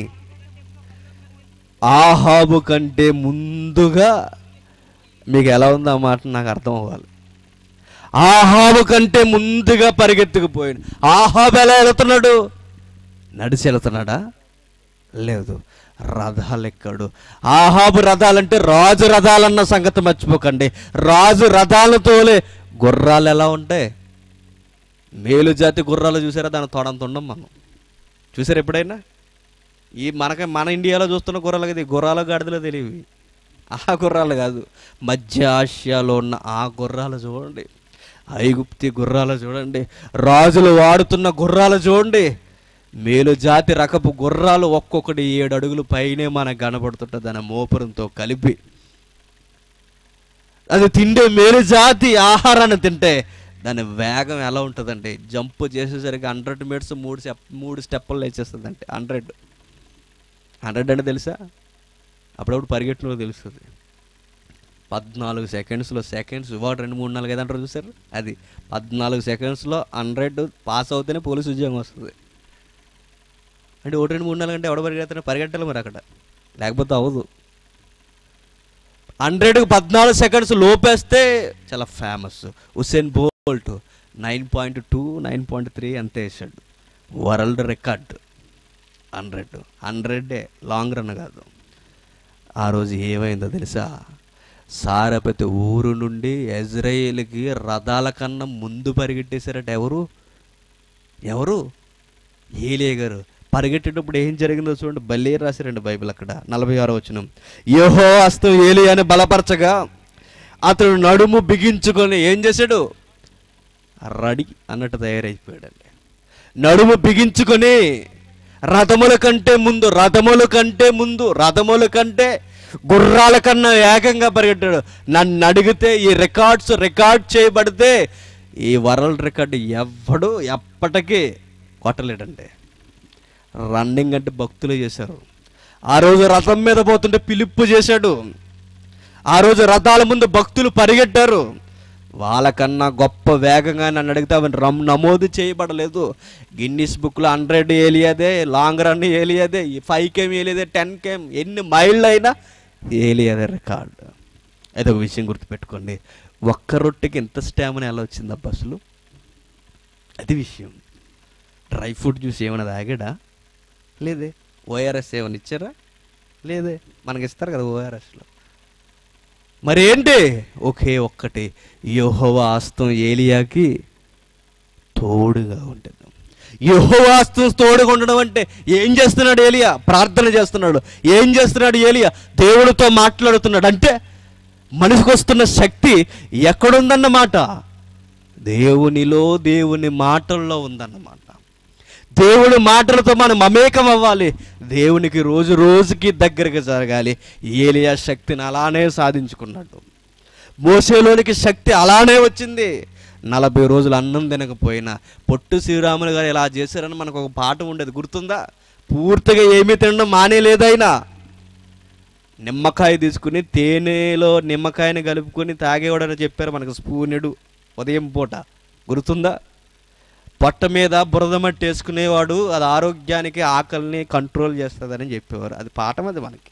ఆహాబు కంటే ముందుగా మీకు ఎలా ఉందో ఆ మాట నాకు అర్థం అవ్వాలి ఆహాబు కంటే ముందుగా పరిగెత్తుకుపోయాడు ఆహాబు ఎలా వెళుతున్నాడు నడిచి వెళుతున్నాడా లేదు రథాలు ఎక్కాడు ఆహాబు రథాలంటే రాజు రథాలన్న సంగతి మర్చిపోకండి రాజు రథాలతోలే గుర్రాలు ఎలా ఉంటాయి మేలు జాతి గుర్రాలు చూసారా దాని తోడంత ఉండం మనం చూసారా ఎప్పుడైనా ఈ మనకి మన ఇండియాలో చూస్తున్న గుర్రాలు కదా ఈ గుర్రాలు గాడిదలో తెలియవి ఆ గుర్రాలు కాదు మధ్య ఆసియాలో ఉన్న ఆ గుర్రాలు చూడండి ఐగుప్తి గుర్రాలు చూడండి రాజులు వాడుతున్న గుర్రాలు చూడండి మేలు జాతి రకపు గుర్రాలు ఒక్కొక్కటి ఏడు అడుగులు పైనే మనకు కనబడుతుంటుంది దాని మోపురంతో కలిపి అది తిండే మేలు జాతి ఆహారాన్ని తింటే దాని వేగం ఎలా ఉంటుందండి జంప్ చేసేసరికి హండ్రెడ్ మీటర్స్ మూడు స్టెప్ మూడు స్టెప్పులు లేచేస్తుందండి హండ్రెడ్ హండ్రెడ్ అంటే తెలుసా అప్పుడప్పుడు పరిగెట్టిన తెలుస్తుంది పద్నాలుగు సెకండ్స్లో సెకండ్స్ ఇవాడు రెండు మూడు నాలుగు ఐదు అంటారు చూసారు అది పద్నాలుగు సెకండ్స్లో హండ్రెడ్ పాస్ అవుతేనే పోలీసు ఉద్యోగం వస్తుంది అంటే ఒకటి రెండు మూడు నాలుగు అంటే ఎవడ పరిగెత్తారో పరిగెట్టాలి మరి అక్కడ లేకపోతే అవ్వదు హండ్రెడ్కి పద్నాలుగు సెకండ్స్ లోపేస్తే చాలా famous Usain Bolt nine point two nine point three అంతే వేసాడు వరల్డ్ రికార్డ్ హండ్రెడ్ హండ్రెడే లాంగ్ రన్ కాదు ఆ రోజు ఏమైందో తెలుసా సారపతి ఊరు నుండి ఇజ్రాయేల్కి రథాల కన్నా ముందు పరిగెట్టేశారట ఎవరు ఎవరు ఏలియా గారు పరిగెట్టేటప్పుడు ఏం జరిగిందో చూడండి బల్లే రాశారండి బైబిల్ అక్కడ నలభై ఆరో వచ్చిన యోహో హస్తం ఏలియాని బలపరచగా అతడు నడుము బిగించుకొని ఏం చేశాడు రడి అన్నట్టు తయారైపోయాడండి నడుము బిగించుకొని రథముల కంటే ముందు రథముల కంటే ముందు రథముల కంటే గుర్రాల కన్నా ఏకంగా పరిగెట్టాడు నన్ను అడిగితే ఈ రికార్డ్స్ రికార్డ్ చేయబడితే ఈ వరల్డ్ రికార్డు ఎవ్వడు ఎప్పటికీ కొట్టలేడండి రన్నింగ్ అంటే భక్తులు చేశారు ఆ రోజు రథం మీద పోతుంటే పిలుపు చేశాడు ఆ రోజు రథాల ముందు భక్తులు పరిగెట్టారు వాళ్ళకన్నా గొప్ప వేగంగా నన్ను అడిగితే అవి రమ్ నమోదు చేయబడలేదు గిన్నిస్ బుక్లో హండ్రెడ్ ఏలియాదే లాంగ్ రన్ ఏలియాదే ఫైవ్ కేమ్ ఏలియాదే టెన్ కేమ్ ఎన్ని మైళ్ళు అయినా ఏలియాదే రికార్డు అయితే ఒక విషయం గుర్తుపెట్టుకోండి ఒక్క రొట్టెకి ఎంత స్టామినా ఎలా వచ్చింది అబ్బా అసలు అది విషయం డ్రై ఫ్రూట్ జ్యూస్ ఏమైనా తాగాడా లేదే ఓఆర్ఎస్ ఏమైనా ఇచ్చారా లేదే మనకి ఇస్తారు కదా ఓఆర్ఎస్లో మరి ఏంటి ఒకే ఒక్కటి యెహోవా ఆస్తం ఏలియాకి తోడుగా ఉండదు యెహోవా ఆస్తం తోడుగా ఉండడం అంటే ఏం చేస్తున్నాడు ఏలియా ప్రార్థన చేస్తున్నాడు ఏం చేస్తున్నాడు ఏలియా దేవుడితో మాట్లాడుతున్నాడు అంటే మనిషికి వస్తున్న శక్తి ఎక్కడుందన్నమాట దేవునిలో దేవుని మాటల్లో ఉందన్నమాట దేవుని మాటలతో మనం మమేకం అవ్వాలి దేవునికి రోజు రోజుకి దగ్గరగా జరగాలి ఏలియా శక్తిని అలానే సాధించుకున్నాడు మోసేలోనికి శక్తి అలానే వచ్చింది నలభై రోజులు అన్నం తినకపోయినా పొట్టు శ్రీరాములు గారు ఇలా చేశారని మనకు ఒక పాట ఉండేది గుర్తుందా పూర్తిగా ఏమీ తినడం మానేలేదైనా నిమ్మకాయ తీసుకుని తేనెలో నిమ్మకాయని కలుపుకొని తాగేవాడని చెప్పారు మనకు స్పూనుడు ఉదయం పూట గుర్తుందా పొట్ట మీద బురద మట్టి వేసుకునేవాడు అది ఆరోగ్యానికి ఆకలిని కంట్రోల్ చేస్తుందని చెప్పేవారు అది పాఠం అది మనకి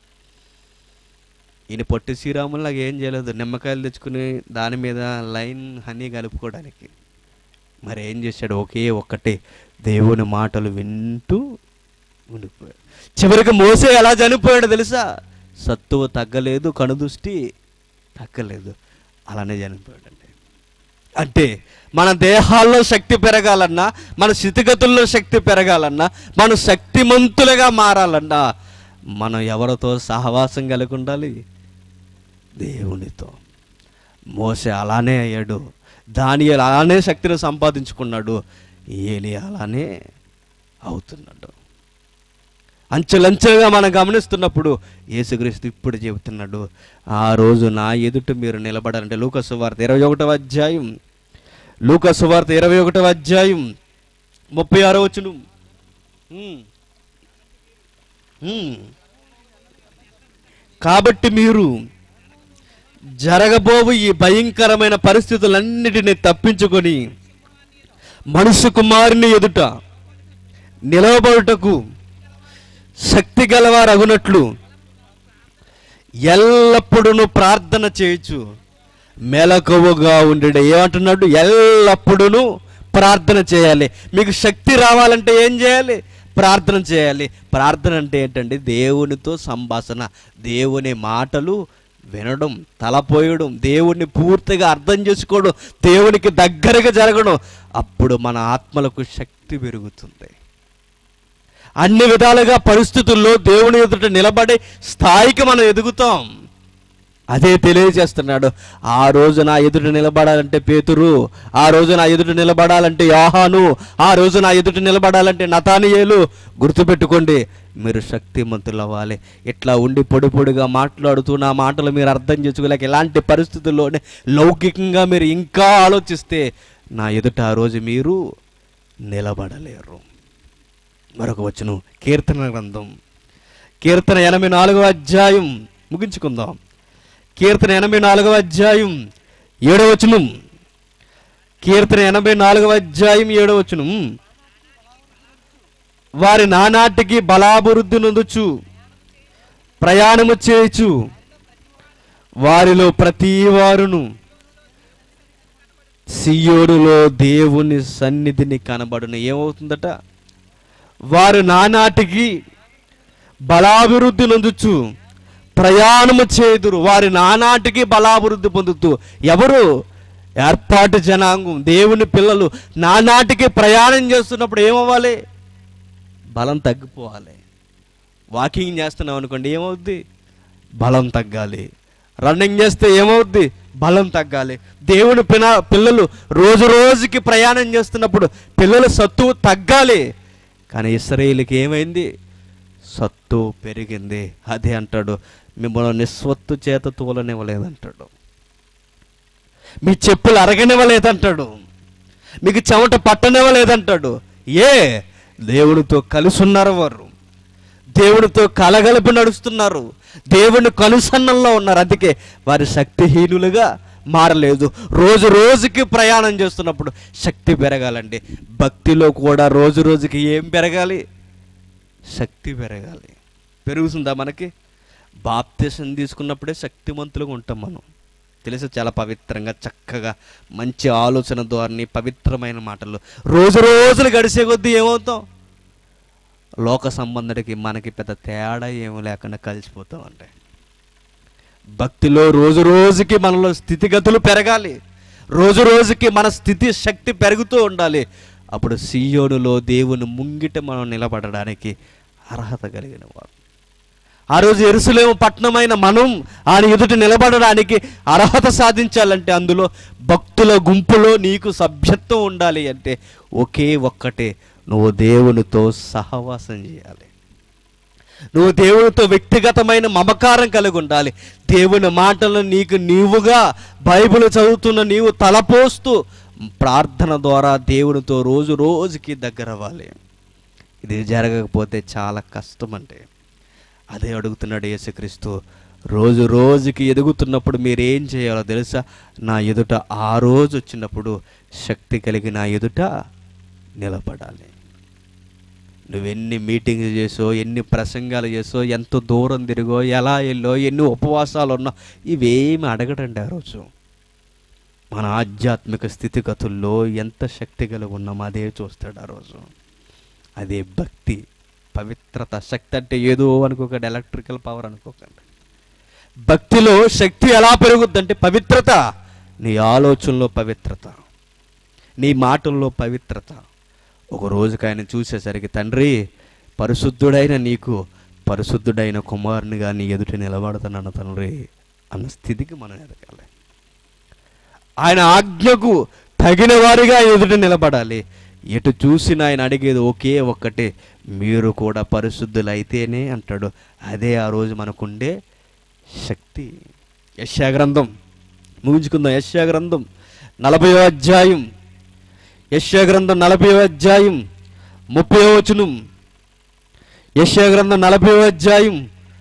ఈయన పొట్టి శ్రీరాములు నాకు ఏం చేయలేదు నిమ్మకాయలు తెచ్చుకుని దాని మీద లైన్ హనీ కలుపుకోవడానికి మరి ఏం చేశాడు ఒకే ఒక్కటే దేవుని మాటలు వింటూ ఉండిపోయాడు చివరికి మోసే ఎలా చనిపోయాడు తెలుసా సత్తువ తగ్గలేదు కనుదృష్టి తగ్గలేదు అలానే చనిపోయాడండి అంటే మన దేహాల్లో శక్తి పెరగాలన్నా మన స్థితిగతుల్లో శక్తి పెరగాలన్నా మనం శక్తిమంతులుగా మారాలన్నా మనం ఎవరితో సహవాసం కలిగి ఉండాలి దేవునితో మోసే అలానే అయ్యాడు దాని అలానే శక్తిని సంపాదించుకున్నాడు ఏలి అలానే అవుతున్నాడు అంచెలంచెలుగా మనం గమనిస్తున్నప్పుడు యేసుక్రీస్తు ఇప్పుడు చెబుతున్నాడు ఆ రోజు నా ఎదుట మీరు నిలబడాలంటే లూకసు వార్త ఇరవై ఒకటవ అధ్యాయం లూకసు వార్త ఇరవై ఒకటవ అధ్యాయం ముప్పై ఆరో వచ్చును కాబట్టి మీరు జరగబోవు ఈ భయంకరమైన పరిస్థితులన్నిటిని తప్పించుకొని మనుష్య కుమారుని ఎదుట నిలవబడుటకు శక్తి గలవారగునట్లు ఎల్లప్పుడూ ప్రార్థన చేయొచ్చు మెలకువగా ఉండేది ఏమంటున్నాడు ఎల్లప్పుడూ ప్రార్థన చేయాలి మీకు శక్తి రావాలంటే ఏం చేయాలి ప్రార్థన చేయాలి ప్రార్థన అంటే ఏంటండి దేవునితో సంభాషణ దేవుని మాటలు వినడం తలపోయడం దేవుణ్ణి పూర్తిగా అర్థం చేసుకోవడం దేవునికి దగ్గరగా జరగడం అప్పుడు మన ఆత్మలకు శక్తి పెరుగుతుంది అన్ని విధాలుగా పరిస్థితుల్లో దేవుని ఎదుట నిలబడే స్థాయికి మనం ఎదుగుతాం అదే తెలియజేస్తున్నాడు ఆ రోజు నా ఎదుట నిలబడాలంటే పేతురు ఆ రోజు నా ఎదుట నిలబడాలంటే యోహాను ఆ రోజు నా ఎదుట నిలబడాలంటే నతానియేలు గుర్తుపెట్టుకోండి మీరు శక్తిమంతులు అవ్వాలి ఇట్లా ఉండి పొడి పొడిగా మాట్లాడుతూ నా మాటలు మీరు అర్థం చేసుకోలేక ఇలాంటి పరిస్థితుల్లోనే లౌకికంగా మీరు ఇంకా ఆలోచిస్తే నా ఎదుట ఆ రోజు మీరు నిలబడలేరు మరొక వచ్చును కీర్తన గ్రంథం కీర్తన ఎనభై నాలుగో అధ్యాయం ముగించుకుందాం కీర్తన ఎనభై నాలుగవ అధ్యాయం ఏడవ వచనం కీర్తన ఎనభై నాలుగవ అధ్యాయం ఏడవ వచనం వారి నానాటికి బలాభివృద్ధి నొందుచు ప్రయాణము చేయొచ్చు వారిలో ప్రతి వారును సియోడులో దేవుని సన్నిధిని కనబడును ఏమవుతుందట వారు నానాటికి బలాభివృద్ధి నొందుచు ప్రయాణము చేదురు వారి నానాటికి బలాభివృద్ధి పొందుతూ ఎవరు ఏర్పాటు జనాంగం దేవుని పిల్లలు నానాటికి ప్రయాణం చేస్తున్నప్పుడు ఏమవ్వాలి బలం తగ్గిపోవాలి వాకింగ్ చేస్తున్నాం అనుకోండి ఏమవుద్ది బలం తగ్గాలి రన్నింగ్ చేస్తే ఏమవుద్ది బలం తగ్గాలి దేవుని పిన పిల్లలు రోజు రోజుకి ప్రయాణం చేస్తున్నప్పుడు పిల్లల సత్తువు తగ్గాలి కానీ ఇస్రాయేల్కి ఏమైంది సత్తు పెరిగింది అదే అంటాడు మిమ్మల్ని నిస్వత్తు చేత తూలనివ్వలేదంటాడు మీ చెప్పులు అరగనివ్వలేదంటాడు మీకు చెమట పట్టనివ్వలేదంటాడు ఏ దేవునితో కలిసి ఉన్నారు వారు దేవునితో కలగలిపి నడుస్తున్నారు దేవుని కనుసన్నల్లో ఉన్నారు అందుకే వారి శక్తిహీనులుగా మారలేదు రోజు రోజుకి ప్రయాణం చేస్తున్నప్పుడు శక్తి పెరగాలండి భక్తిలో కూడా రోజు రోజుకి ఏం పెరగాలి శక్తి పెరగాలి పెరుగుతుందా మనకి బాప్తీసం తీసుకున్నప్పుడే శక్తిమంతులుగా ఉంటాం మనం తెలుసు చాలా పవిత్రంగా చక్కగా మంచి ఆలోచన ధోరణి పవిత్రమైన మాటలు రోజు రోజులు గడిచే కొద్దీ ఏమవుతాం లోక సంబంధుడికి మనకి పెద్ద తేడా ఏమీ లేకుండా కలిసిపోతాం అంటే భక్తిలో రోజు రోజుకి మనలో స్థితిగతులు పెరగాలి రోజు రోజుకి మన స్థితి శక్తి పెరుగుతూ ఉండాలి అప్పుడు సీయోనులో దేవుని ముంగిట మనం నిలబడడానికి అర్హత కలిగిన వారు ఆ రోజు ఎరుసలేము పట్టణమైన మనం ఆయన ఎదుట నిలబడడానికి అర్హత సాధించాలంటే అందులో భక్తుల గుంపులో నీకు సభ్యత్వం ఉండాలి అంటే ఒకే ఒక్కటే నువ్వు దేవునితో సహవాసం చేయాలి నువ్వు దేవునితో వ్యక్తిగతమైన మమకారం కలిగి ఉండాలి దేవుని మాటలను నీకు నీవుగా బైబిల్ చదువుతున్న నీవు తలపోస్తూ ప్రార్థన ద్వారా దేవునితో రోజు రోజుకి దగ్గర అవ్వాలి ఇది జరగకపోతే చాలా కష్టం అంటే అదే అడుగుతున్నాడు యేసుక్రీస్తు రోజు రోజుకి ఎదుగుతున్నప్పుడు మీరు ఏం చేయాలో తెలుసా నా ఎదుట ఆ రోజు వచ్చినప్పుడు శక్తి కలిగి నా ఎదుట నిలబడాలి నువ్వెన్ని మీటింగ్స్ చేసో ఎన్ని ప్రసంగాలు చేసో ఎంత దూరం తిరిగో ఎలా వెళ్ళో ఎన్ని ఉపవాసాలు ఉన్నా ఇవేమి అడగడండి ఆ రోజు మన ఆధ్యాత్మిక స్థితిగతుల్లో ఎంత శక్తి కలిగి ఉన్నామో అదే చూస్తాడు ఆ రోజు అదే భక్తి పవిత్రత శక్తి అంటే ఏదో అనుకోకండి ఎలక్ట్రికల్ పవర్ అనుకోకండి భక్తిలో శక్తి ఎలా పెరుగుద్దంటే పవిత్రత నీ ఆలోచనలో పవిత్రత నీ మాటల్లో పవిత్రత ఒక రోజుకి ఆయన చూసేసరికి తండ్రి పరిశుద్ధుడైన నీకు పరిశుద్ధుడైన కుమారునిగా నీ ఎదుట నిలబడతానన్న తండ్రి అన్న స్థితికి మనం ఎదగాలి ఆయన ఆజ్ఞకు తగిన వారిగా ఎదుట నిలబడాలి ఎటు చూసిన ఆయన అడిగేది ఒకే ఒక్కటే మీరు కూడా పరిశుద్ధులైతేనే అంటాడు అదే ఆ రోజు మనకుండే శక్తి యశాగ్రంథం ముగించుకుందాం యశాగ్రంథం నలభై అధ్యాయం యశాగ్రంథం నలభై అధ్యాయం ముప్పై వచనం యశాగ్రంథం నలభై అధ్యాయం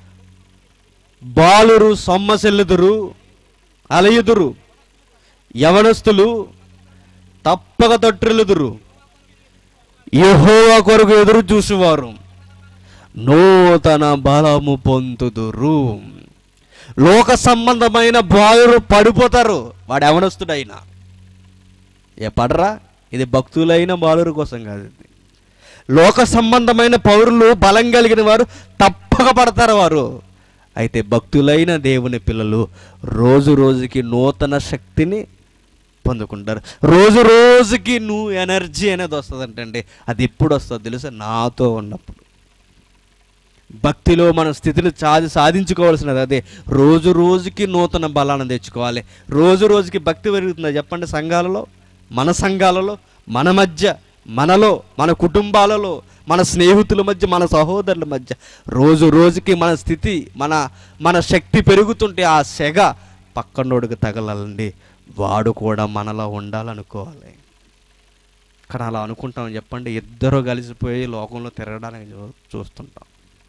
బాలురు సొమ్మసెల్లుదురు అలయుదురు యవనస్తులు తప్పక తొట్టిల్లుదురు యెహోవా కొరకు ఎదురు చూసేవారు నూతన బలము పొందుదురు లోక సంబంధమైన బాలురు పడిపోతారు వాడు యవనస్తుడైనా ఏ పడరా ఇది భక్తులైన బాలురు కోసం కాదు ఇది లోక సంబంధమైన పౌరులు బలం కలిగిన వారు తప్పక పడతారు వారు అయితే భక్తులైన దేవుని పిల్లలు రోజు రోజుకి నూతన శక్తిని పొందుకుంటారు రోజు రోజుకి నువ్వు ఎనర్జీ అనేది వస్తుందంటండి అది ఎప్పుడు వస్తుందో తెలుసా నాతో ఉన్నప్పుడు భక్తిలో మన స్థితిని సాధి సాధించుకోవాల్సినది అదే రోజు రోజుకి నూతన బలాన్ని తెచ్చుకోవాలి రోజు రోజుకి భక్తి పెరుగుతుందా చెప్పండి సంఘాలలో మన సంఘాలలో మన మధ్య మనలో మన కుటుంబాలలో మన స్నేహితుల మధ్య మన సహోదరుల మధ్య రోజు రోజుకి మన స్థితి మన మన శక్తి పెరుగుతుంటే ఆ సెగ పక్కనోడికి తగలాలండి వాడు కూడా మనలో ఉండాలనుకోవాలి కానీ అలా అనుకుంటాం చెప్పండి ఇద్దరు కలిసిపోయి లోకంలో తిరగడానికి చూ చూస్తుంటాం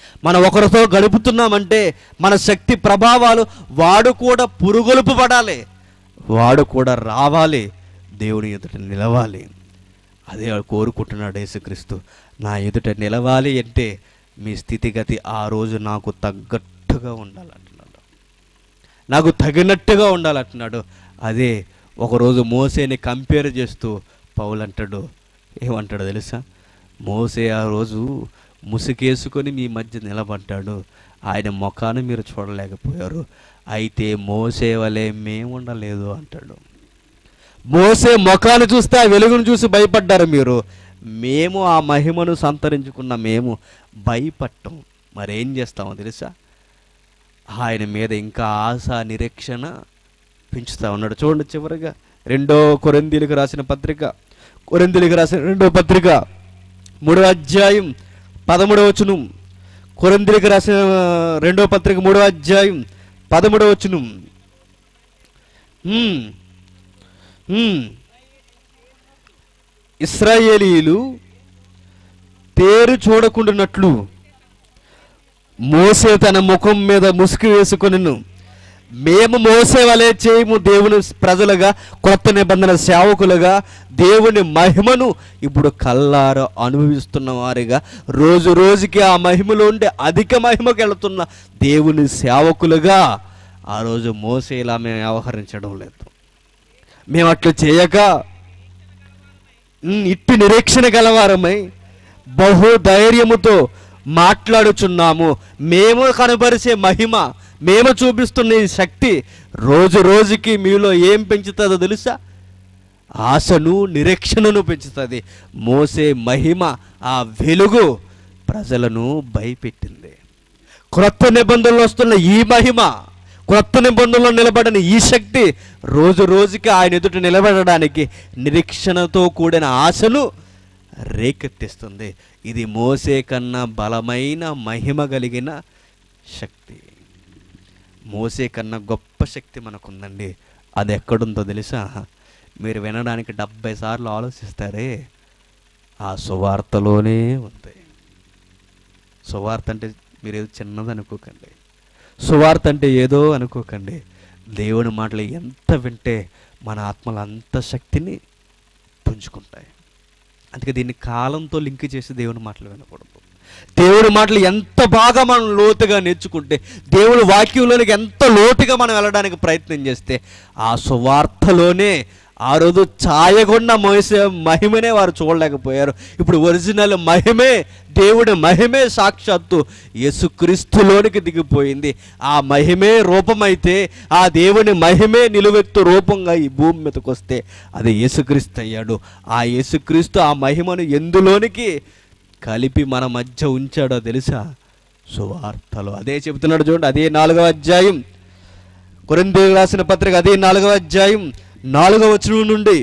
మనం ఒకరితో గడుపుతున్నామంటే మన శక్తి ప్రభావాలు వాడు కూడా పురుగొలుపు పడాలి వాడు కూడా రావాలి దేవుని ఎదుట నిలవాలి అదే వాడు కోరుకుంటున్నాడు యేసుక్రీస్తు నా ఎదుట నిలవాలి అంటే మీ స్థితిగతి ఆ రోజు నాకు తగ్గట్టుగా ఉండాలంటున్నాడు నాకు తగినట్టుగా ఉండాలంటున్నాడు అదే ఒకరోజు మోసేని కంపేర్ చేస్తూ పౌలు అంటాడు ఏమంటాడు తెలుసా మోసే ఆ రోజు ముసుగేసుకొని మీ మధ్య నిలబడ్డాడు ఆయన ముఖాన్ని మీరు చూడలేకపోయారు అయితే మోసే వలె మేము ఉండలేదు అంటాడు మోసే ముఖాన్ని చూస్తే ఆ వెలుగును చూసి భయపడ్డారు మీరు మేము ఆ మహిమను సంతరించుకున్న మేము భయపడటం మరేం చేస్తామో తెలుసా ఆయన మీద ఇంకా ఆశ నిరీక్షణ పెంచుతా ఉన్నాడు చూడండి చివరిగా రెండో కొరిందీలకు రాసిన పత్రిక కొరిందీలకు రాసిన రెండో పత్రిక మూడో అధ్యాయం పదమూడవ వచనం కొరిందీలకు రాసిన రెండో పత్రిక మూడో అధ్యాయం పదమూడవ వచనం హ్మ్. హ్మ్. ఇస్రాయేలీలు పేరు చూడకుండానట్లు మోసే తన ముఖం మీద ముసుగు వేసుకొనిను మేము మోసే వలె చేయము దేవుని ప్రజలుగా కొత్త నిబంధన సేవకులుగా దేవుని మహిమను ఇప్పుడు కల్లార అనుభవిస్తున్న వారిగా రోజు రోజుకి ఆ మహిమలో ఉండే అధిక మహిమకు వెళుతున్న దేవుని సేవకులుగా ఆ రోజు మోసేలా మేము వ్యవహరించడం లేదు మేము అట్లా చేయక ఉమ్, ఇట్టి నిరీక్షణ గలవారమై బహు ధైర్యముతో మాట్లాడుచున్నాము మేము కనబరిచే మహిమ మేము చూపిస్తున్న ఈ శక్తి రోజు రోజుకి మీలో ఏం పెంచుతుందో తెలుసా ఆశను నిరీక్షణను పెంచుతుంది మోసే మహిమ ఆ వెలుగు ప్రజలను భయపెట్టింది క్రొత్త నిబంధనలు వస్తున్న ఈ మహిమ క్రొత్త నిబంధనలో నిలబడిన ఈ శక్తి రోజు రోజుకి ఆయన ఎదుట నిలబడడానికి నిరీక్షణతో కూడిన ఆశను రేకెత్తిస్తుంది ఇది మోసే కన్నా బలమైన మహిమ కలిగిన శక్తి మోసే కన్నా గొప్ప శక్తి మనకుందండి అది ఎక్కడుందో తెలుసా మీరు వినడానికి డెబ్బై సార్లు ఆలోచిస్తారే ఆ సువార్తలోనే ఉంది సువార్త అంటే మీరు ఏదో చిన్నది అనుకోకండి సువార్త అంటే ఏదో అనుకోకండి దేవుని మాటలు ఎంత వింటే మన ఆత్మలు అంత శక్తిని పుంజుకుంటాయి అందుకే దీన్ని కాలంతో లింక్ చేసి దేవుని మాటలు వినకూడదు దేవుని మాటలు ఎంత బాగా మనం లోతుగా నేర్చుకుంటే దేవుని వాక్యంలోనికి ఎంత లోతుగా మనం వెళ్ళడానికి ప్రయత్నం చేస్తే ఆ సువార్తలోనే ఆ రోజు ఛాయగొండ మోసే మహిమనే వారు చూడలేకపోయారు ఇప్పుడు ఒరిజినల్ మహిమే దేవుడి మహిమే సాక్షాత్తు యేసుక్రీస్తులోనికి దిగిపోయింది ఆ మహిమే రూపమైతే ఆ దేవుని మహిమే నిలువెత్తు రూపంగా ఈ భూమి మీదకి వస్తే అది యేసుక్రీస్తు అయ్యాడు ఆ యేసుక్రీస్తు ఆ మహిమను ఎందులోనికి కలిపి మన మధ్య ఉంచాడో తెలుసా సువార్తలో అదే చెబుతున్నాడు చూడండి అదే నాలుగవ అధ్యాయం కొరింథీ రాసిన పత్రిక అదే నాలుగవ అధ్యాయం నాలుగవ వచనం నుండి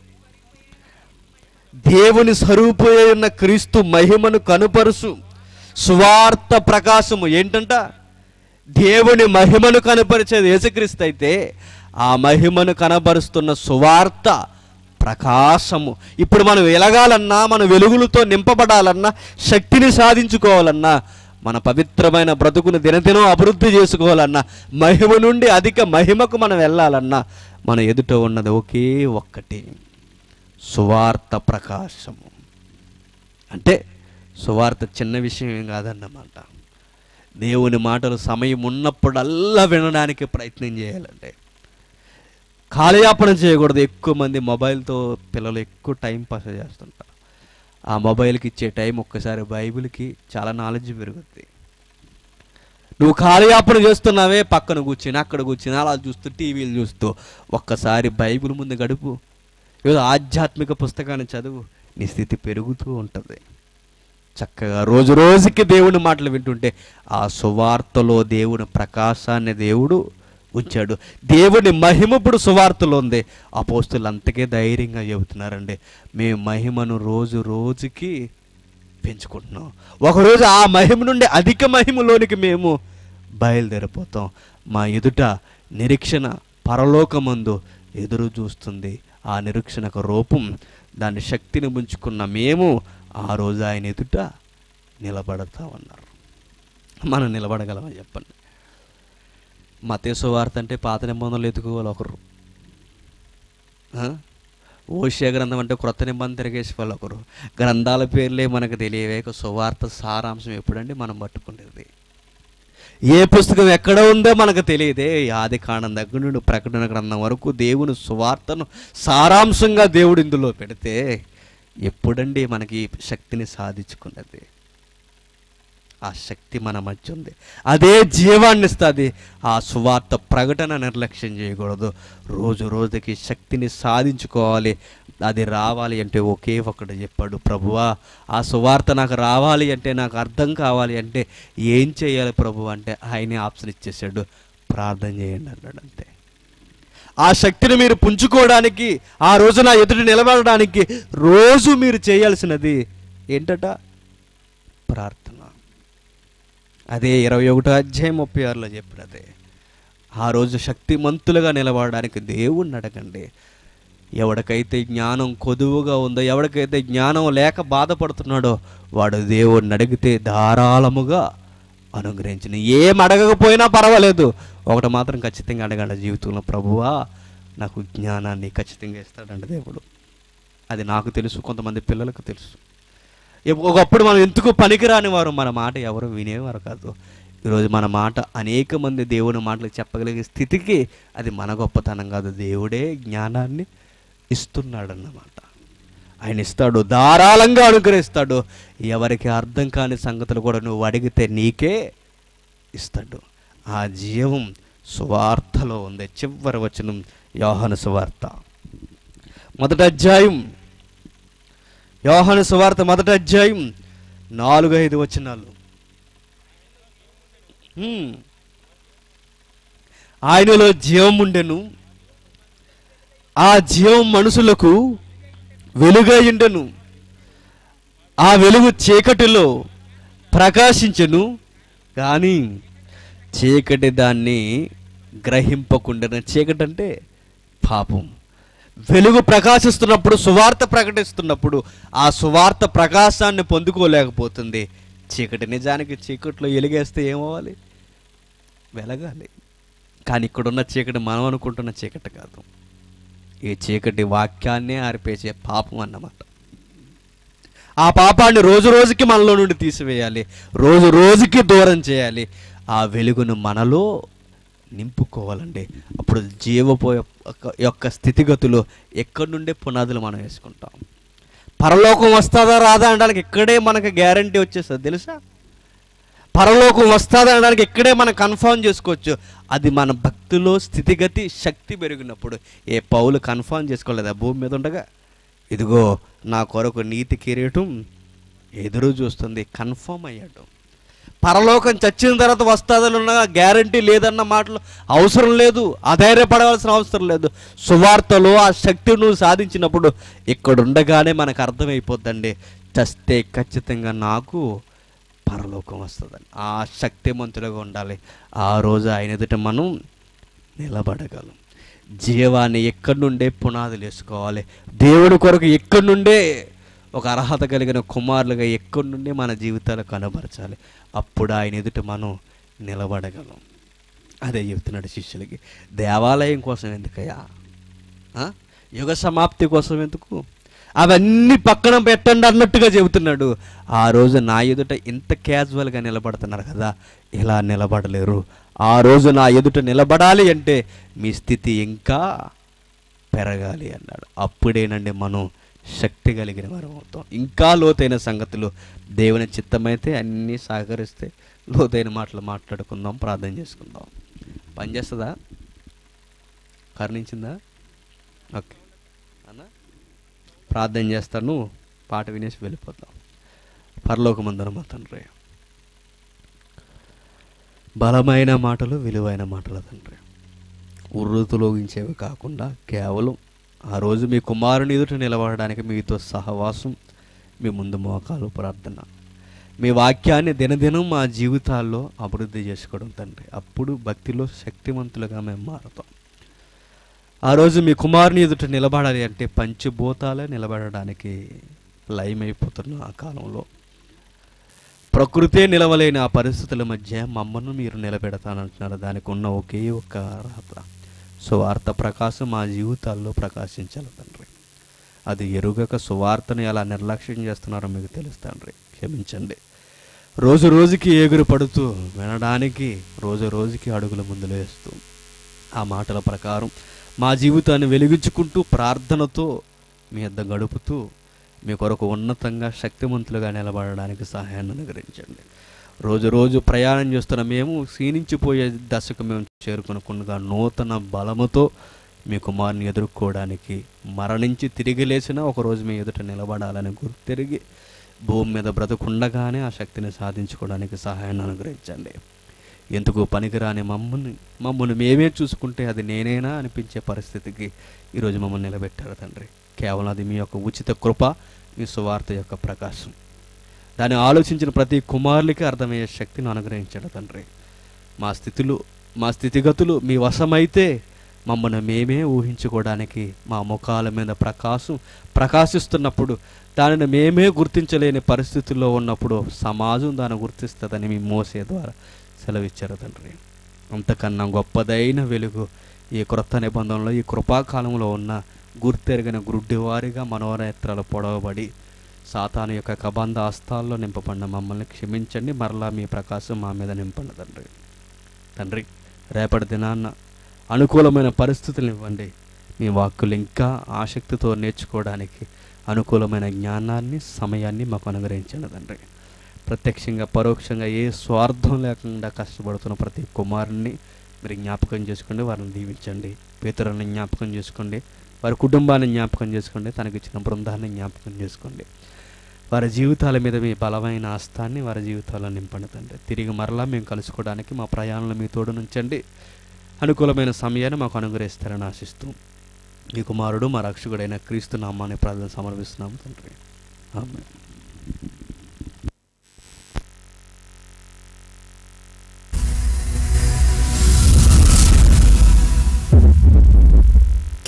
దేవుని స్వరూపే ఉన్న క్రీస్తు మహిమను కనుపరుసు సువార్త ప్రకాశము ఏంటంట దేవుని మహిమను కనపరిచేది యేసుక్రీస్తు అయితే ఆ మహిమను కనబరుస్తున్న సువార్త ప్రకాశము ఇప్పుడు మనం వెలగాలన్నా మన వెలుగులతో నింపబడాలన్నా శక్తిని సాధించుకోవాలన్నా మన పవిత్రమైన బ్రతుకును దినదినం అభివృద్ధి చేసుకోవాలన్నా మహిమ నుండి అధిక మహిమకు మనం వెళ్ళాలన్నా మన ఎదుట ఉన్నది ఒకే ఒక్కటి సువార్త ప్రకాశము అంటే సువార్త చిన్న విషయం ఏం కాదన్నమాట దేవుని మాటలు సమయం ఉన్నప్పుడల్లా వినడానికి ప్రయత్నం చేయాలంటే కాలయాపన చేయకూడదు ఎక్కువ మంది మొబైల్తో పిల్లలు ఎక్కువ టైం పాస్ చేస్తుంటారు ఆ మొబైల్కి ఇచ్చే టైం ఒక్కసారి బైబిల్కి చాలా నాలెడ్జ్ పెరుగుద్ది నువ్వు కాలయాపన చేస్తున్నావే పక్కన కూర్చుని అక్కడ కూర్చుని అలా చూస్తూ టీవీలు చూస్తూ ఒక్కసారి బైబిల్ ముందు గడుపు ఏదో ఆధ్యాత్మిక పుస్తకాన్ని చదువు నీ స్థితి పెరుగుతూ ఉంటుంది చక్కగా రోజు రోజుకి దేవుని మాటలు వింటుంటే ఆ సువార్తలో దేవుని ప్రకాశాన్ని దేవుడు ఉంచాడు దేవుని మహిమ ఇప్పుడు సువార్తలో ఉంది అపోస్తులు అంతకే ధైర్యంగా చెబుతున్నారండి మేము మహిమను రోజు రోజుకి పెంచుకుంటున్నాం ఒకరోజు ఆ మహిమ నుండి అధిక మహిమలోనికి మేము బయలుదేరిపోతాం మా ఎదుట నిరీక్షణ పరలోకమందు ఎదురు చూస్తుంది ఆ నిరీక్షణకు రూపం దాని శక్తిని ఉంచుకున్న మేము ఆ రోజు ఆయన ఎదుట నిలబడతామన్నారు మనం నిలబడగలమా చెప్పండి మతేసు వార్త అంటే పాత నిబంధనలు ఎత్తుకోవాలి ఒకరు ఆ? ఓషియా గ్రంథం అంటే క్రొత్త నిబంధన తిరిగేసి వాళ్ళు ఒకరు గ్రంథాల పేర్లే మనకు తెలియవే ఇక సువార్త సారాంశం ఎప్పుడండి మనం పట్టుకునేది ఏ పుస్తకం ఎక్కడ ఉందో మనకు తెలియదే ఆది కాండం దగ్గర నుండి ప్రకటన గ్రంథం వరకు దేవుని సువార్తను సారాంశంగా దేవుడు ఇందులో పెడితే ఎప్పుడండి మనకి ఈ శక్తిని సాధించుకున్నది ఆ శక్తి మన మధ్య ఉంది అదే జీవాన్ని ఇస్తుంది ఆ సువార్త ప్రకటన నిర్లక్ష్యం చేయకూడదు రోజు రోజుకి శక్తిని సాధించుకోవాలి అది రావాలి అంటే ఒకే ఒకటి చెప్పాడు ప్రభువా ఆ సువార్త నాకు రావాలి అంటే నాకు అర్థం కావాలి అంటే ఏం చేయాలి ప్రభు అంటే ఆయనే ఆప్షన్ ఇచ్చేసాడు ప్రార్థన చేయండి అన్నాడు అంతే ఆ శక్తిని మీరు పుంజుకోవడానికి ఆ రోజు నా ఎదుటి నిలబడడానికి రోజు మీరు చేయాల్సినది ఏంటట ప్రార్థన అదే ఇరవై ఒకటో అధ్యాయం ముప్పై ఆరులో చెప్పినదే ఆ రోజు శక్తిమంతులుగా నిలబడడానికి దేవుణ్ణి అడగండి ఎవడికైతే జ్ఞానం కొదువుగా ఉందో ఎవడికైతే జ్ఞానం లేక బాధపడుతున్నాడో వాడు దేవుణ్ణి అడిగితే ధారాళముగా అనుగ్రహించిన ఏం అడగకపోయినా పర్వాలేదు ఒకటి మాత్రం ఖచ్చితంగా అడగండి జీవితంలో ప్రభువా నాకు జ్ఞానాన్ని ఖచ్చితంగా ఇస్తాడంట దేవుడు అది నాకు తెలుసు కొంతమంది పిల్లలకు తెలుసు ఎప్- ఒకప్పుడు మనం ఎందుకు పనికిరాని వారు మన మాట ఎవరు వినేవారు కాదు ఈరోజు మన మాట అనేక మంది దేవుని మాటలు చెప్పగలిగే స్థితికి అది మన గొప్పతనం కాదు దేవుడే జ్ఞానాన్ని ఇస్తున్నాడన్నమాట ఆయన ఇస్తాడు ధారాళంగా అనుగ్రహిస్తాడు ఎవరికి అర్థం కాని సంగతులు కూడా నువ్వు అడిగితే నీకే ఇస్తాడు ఆ జీవం సువార్తలో ఉంది చివరి వచనం యోహాను సువార్త మొదటి అధ్యాయం యోహాను సువార్త మొదటి అధ్యాయం నాలుగు ఐదు వచనాలు హ్మ్. ఆయనలో జీవం ఉండెను ఆ జీవం మనుషులకు వెలుగై ఉండెను ఆ వెలుగు చీకటిలో ప్రకాశించెను కానీ చీకటి దాన్ని గ్రహింపకుండా చీకటి అంటే పాపం వెలుగు ప్రకాశిస్తున్నప్పుడు సువార్త ప్రకటిస్తున్నప్పుడు ఆ సువార్త ప్రకాశాన్ని పొందుకోలేకపోతుంది చీకటి నిజానికి చీకట్లో ఎలిగేస్తే ఏమవ్వాలి వెలగాలి కానీ ఇక్కడున్న చీకటి మనం అనుకుంటున్న చీకటి కాదు ఈ చీకటి వాక్యాన్నే ఆరిపేసే పాపం అన్నమాట ఆ పాపాన్ని రోజు రోజుకి మనలో నుండి తీసివేయాలి రోజు రోజుకి దూరం చేయాలి ఆ వెలుగును మనలో నింపుకోవాలండి అప్పుడు జీవపో యొక్క- యొక్క స్థితిగతులు ఎక్కడి నుండే పునాదులు మనం వేసుకుంటాం పరలోకం వస్తుందా రాదా అనడానికి ఇక్కడే మనకు గ్యారంటీ వచ్చేస్తుంది తెలుసా పరలోకం వస్తుందా అనడానికి ఇక్కడే మనం కన్ఫర్మ్ చేసుకోవచ్చు అది మన భక్తిలో స్థితిగతి శక్తి పెరిగినప్పుడు ఏ పౌలు కన్ఫర్మ్ చేసుకోలేదా భూమి మీద ఉండగా ఇదిగో నా కొరకు నీతి కిరీటం ఎదురు చూస్తుంది కన్ఫర్మ్ అయ్యాడు పరలోకం చచ్చిన తర్వాత వస్తుందని ఉన్న గ్యారంటీ లేదన్న మాటలు అవసరం లేదు అధైర్యపడవలసిన అవసరం లేదు సువార్తలో ఆ శక్తి నువ్వు సాధించినప్పుడు ఇక్కడ ఉండగానే మనకు అర్థమైపోద్దండి చస్తే ఖచ్చితంగా నాకు పరలోకం వస్తుందని ఆ శక్తిమంతులుగా ఉండాలి ఆ రోజు ఆయన ఎదుట మనం నిలబడగలం జీవాన్ని ఎక్కడి నుండే పునాదులు వేసుకోవాలి దేవుడి కొరకు ఎక్కడి నుండే ఒక అర్హత కలిగిన కుమారులుగా ఎక్కడి నుండి మన జీవితాలు కనబరచాలి అప్పుడు ఆయన ఎదుట మనం నిలబడగలం అదే చెప్తున్నాడు శిష్యులకి దేవాలయం కోసం ఎందుకయ్యా ఆ? యుగ సమాప్తి కోసం ఎందుకు అవన్నీ పక్కన పెట్టండి అన్నట్టుగా చెబుతున్నాడు ఆ రోజు నా ఎదుట ఇంత క్యాజువల్గా నిలబడుతున్నారు కదా ఇలా నిలబడలేరు ఆ రోజు నా ఎదుట నిలబడాలి అంటే మీ స్థితి ఇంకా పెరగాలి అన్నాడు అప్పుడేనండి మనం శక్తి కలిగిన వారం అవుతాం ఇంకా లోతైన సంగతులు దేవుని చిత్తమైతే అన్నీ సహకరిస్తే లోతైన మాటలు మాట్లాడుకుందాం ప్రార్థన చేసుకుందాం పనిచేస్తుందా కరుణించిందా ఓకే అన్న ప్రార్థన చేస్తాను పాట వినేసి వెళ్ళిపోతాం పరలోకమందరం మా తండ్రి బలమైన మాటలు విలువైన మాటలు తండ్రి ఉర్రుతులోగించేవి కాకుండా కేవలం ఆ రోజు మీ కుమారుని ఎదుట నిలబడడానికి మీతో సహవాసం మీ ముందు మోకాలు ప్రార్థన మీ వాక్యాన్ని దినదినం మా జీవితాల్లో అభివృద్ధి చేసుకోవడం తండ్రి అప్పుడు భక్తిలో శక్తివంతులుగా మేము మారుతాం ఆ రోజు మీ కుమారుని ఎదుట నిలబడాలి అంటే పంచభూతాలే నిలబడడానికి లయమైపోతున్న ఆ కాలంలో ప్రకృతే నిలవలేని ఆ పరిస్థితుల మధ్య మమ్మల్ని మీరు నిలబెడతానంటున్నారు దానికి ఉన్న ఒకే ఒక్క అర్హత సువార్త ప్రకాశం మా జీవితాల్లో ప్రకాశించాలి తండ్రి అది ఎరుగక సువార్తని ఎలా నిర్లక్ష్యం చేస్తున్నారో మీకు తెలుసు తండ్రి క్షమించండి రోజు రోజుకి ఎగురు పడుతూ వినడానికి రోజు రోజుకి అడుగుల ముందులు వేస్తూ ఆ మాటల ప్రకారం మా జీవితాన్ని వెలిగించుకుంటూ ప్రార్థనతో మీ వద్ద గడుపుతూ మీ కొరకు ఉన్నతంగా శక్తివంతులుగా నిలబడడానికి సహాయాన్ని అనుగ్రహించండి రోజు రోజు ప్రయాణం చేస్తున్న మేము క్షీణించిపోయే దశకు మేము చేరుకునకుండా నూతన బలముతో మీ కుమారుని ఎదుర్కోవడానికి మరణించి తిరిగి లేచిన ఒకరోజు మీ ఎదుట నిలబడాలని గుర్తిరిగి భూమి మీద బ్రతుకుండగానే ఆ శక్తిని సాధించుకోవడానికి సహాయాన్ని అనుగ్రహించండి ఎందుకు పనికిరాని మమ్మల్ని మమ్మల్ని మేమే చూసుకుంటే అది నేనేనా అనిపించే పరిస్థితికి ఈరోజు మమ్మల్ని నిలబెట్టారు తండ్రి కేవలం అది మీ యొక్క ఉచిత కృప మీ సువార్త యొక్క ప్రకాశం దాన్ని ఆలోచించిన ప్రతి కుమారులకి అర్థమయ్యే శక్తిని అనుగ్రహించాడు తండ్రి మా స్థితులు మా స్థితిగతులు మీ వశమైతే మమ్మల్ని మేమే ఊహించుకోవడానికి మా ముఖాల మీద ప్రకాశం ప్రకాశిస్తున్నప్పుడు దానిని మేమే గుర్తించలేని పరిస్థితుల్లో ఉన్నప్పుడు సమాజం దాన్ని గుర్తిస్తుందని మీ మోసే ద్వారా సెలవిచ్చారు తండ్రి అంతకన్నా గొప్పదైన వెలుగు ఈ క్రొత్త నిబంధనలో ఈ కృపాకాలంలో ఉన్న గుర్తెరిగిన గుడ్డివారిగా మనోనేత్రాలు పొడవబడి సాతాను యొక్క కబంధ హస్తాల్లో నింపబడిన మమ్మల్ని క్షమించండి మరలా మీ ప్రకాశం మా మీద నింపండి తండ్రి తండ్రి రేపటి దినాన్న అనుకూలమైన పరిస్థితులు ఇవ్వండి మీ వాక్కులు ఇంకా ఆసక్తితో నేర్చుకోవడానికి అనుకూలమైన జ్ఞానాన్ని సమయాన్ని మాకు అనుగ్రహించండి తండ్రి ప్రత్యక్షంగా పరోక్షంగా ఏ స్వార్థం లేకుండా కష్టపడుతున్న ప్రతి కుమారుని మీరు జ్ఞాపకం చేసుకోండి వారిని దీవించండి పేతురుని జ్ఞాపకం చేసుకోండి వారి కుటుంబాన్ని జ్ఞాపకం చేసుకోండి తనకిచ్చిన బృందాన్ని జ్ఞాపకం చేసుకోండి వారి జీవితాల మీద మీ బలమైన ఆస్థాన్ని వారి జీవితాల్లో నింపండి తండ్రి తిరిగి మరలా మేము కలుసుకోవడానికి మా ప్రయాణంలో మీ తోడు నుంచండి అనుకూలమైన సమయాన్ని మాకు అనుగ్రహిస్తారని ఆశిస్తూ మీ కుమారుడు మా రక్షకుడైన క్రీస్తు నామాన్ని ప్రార్థన సమర్పిస్తున్నాము తండ్రి ఆమె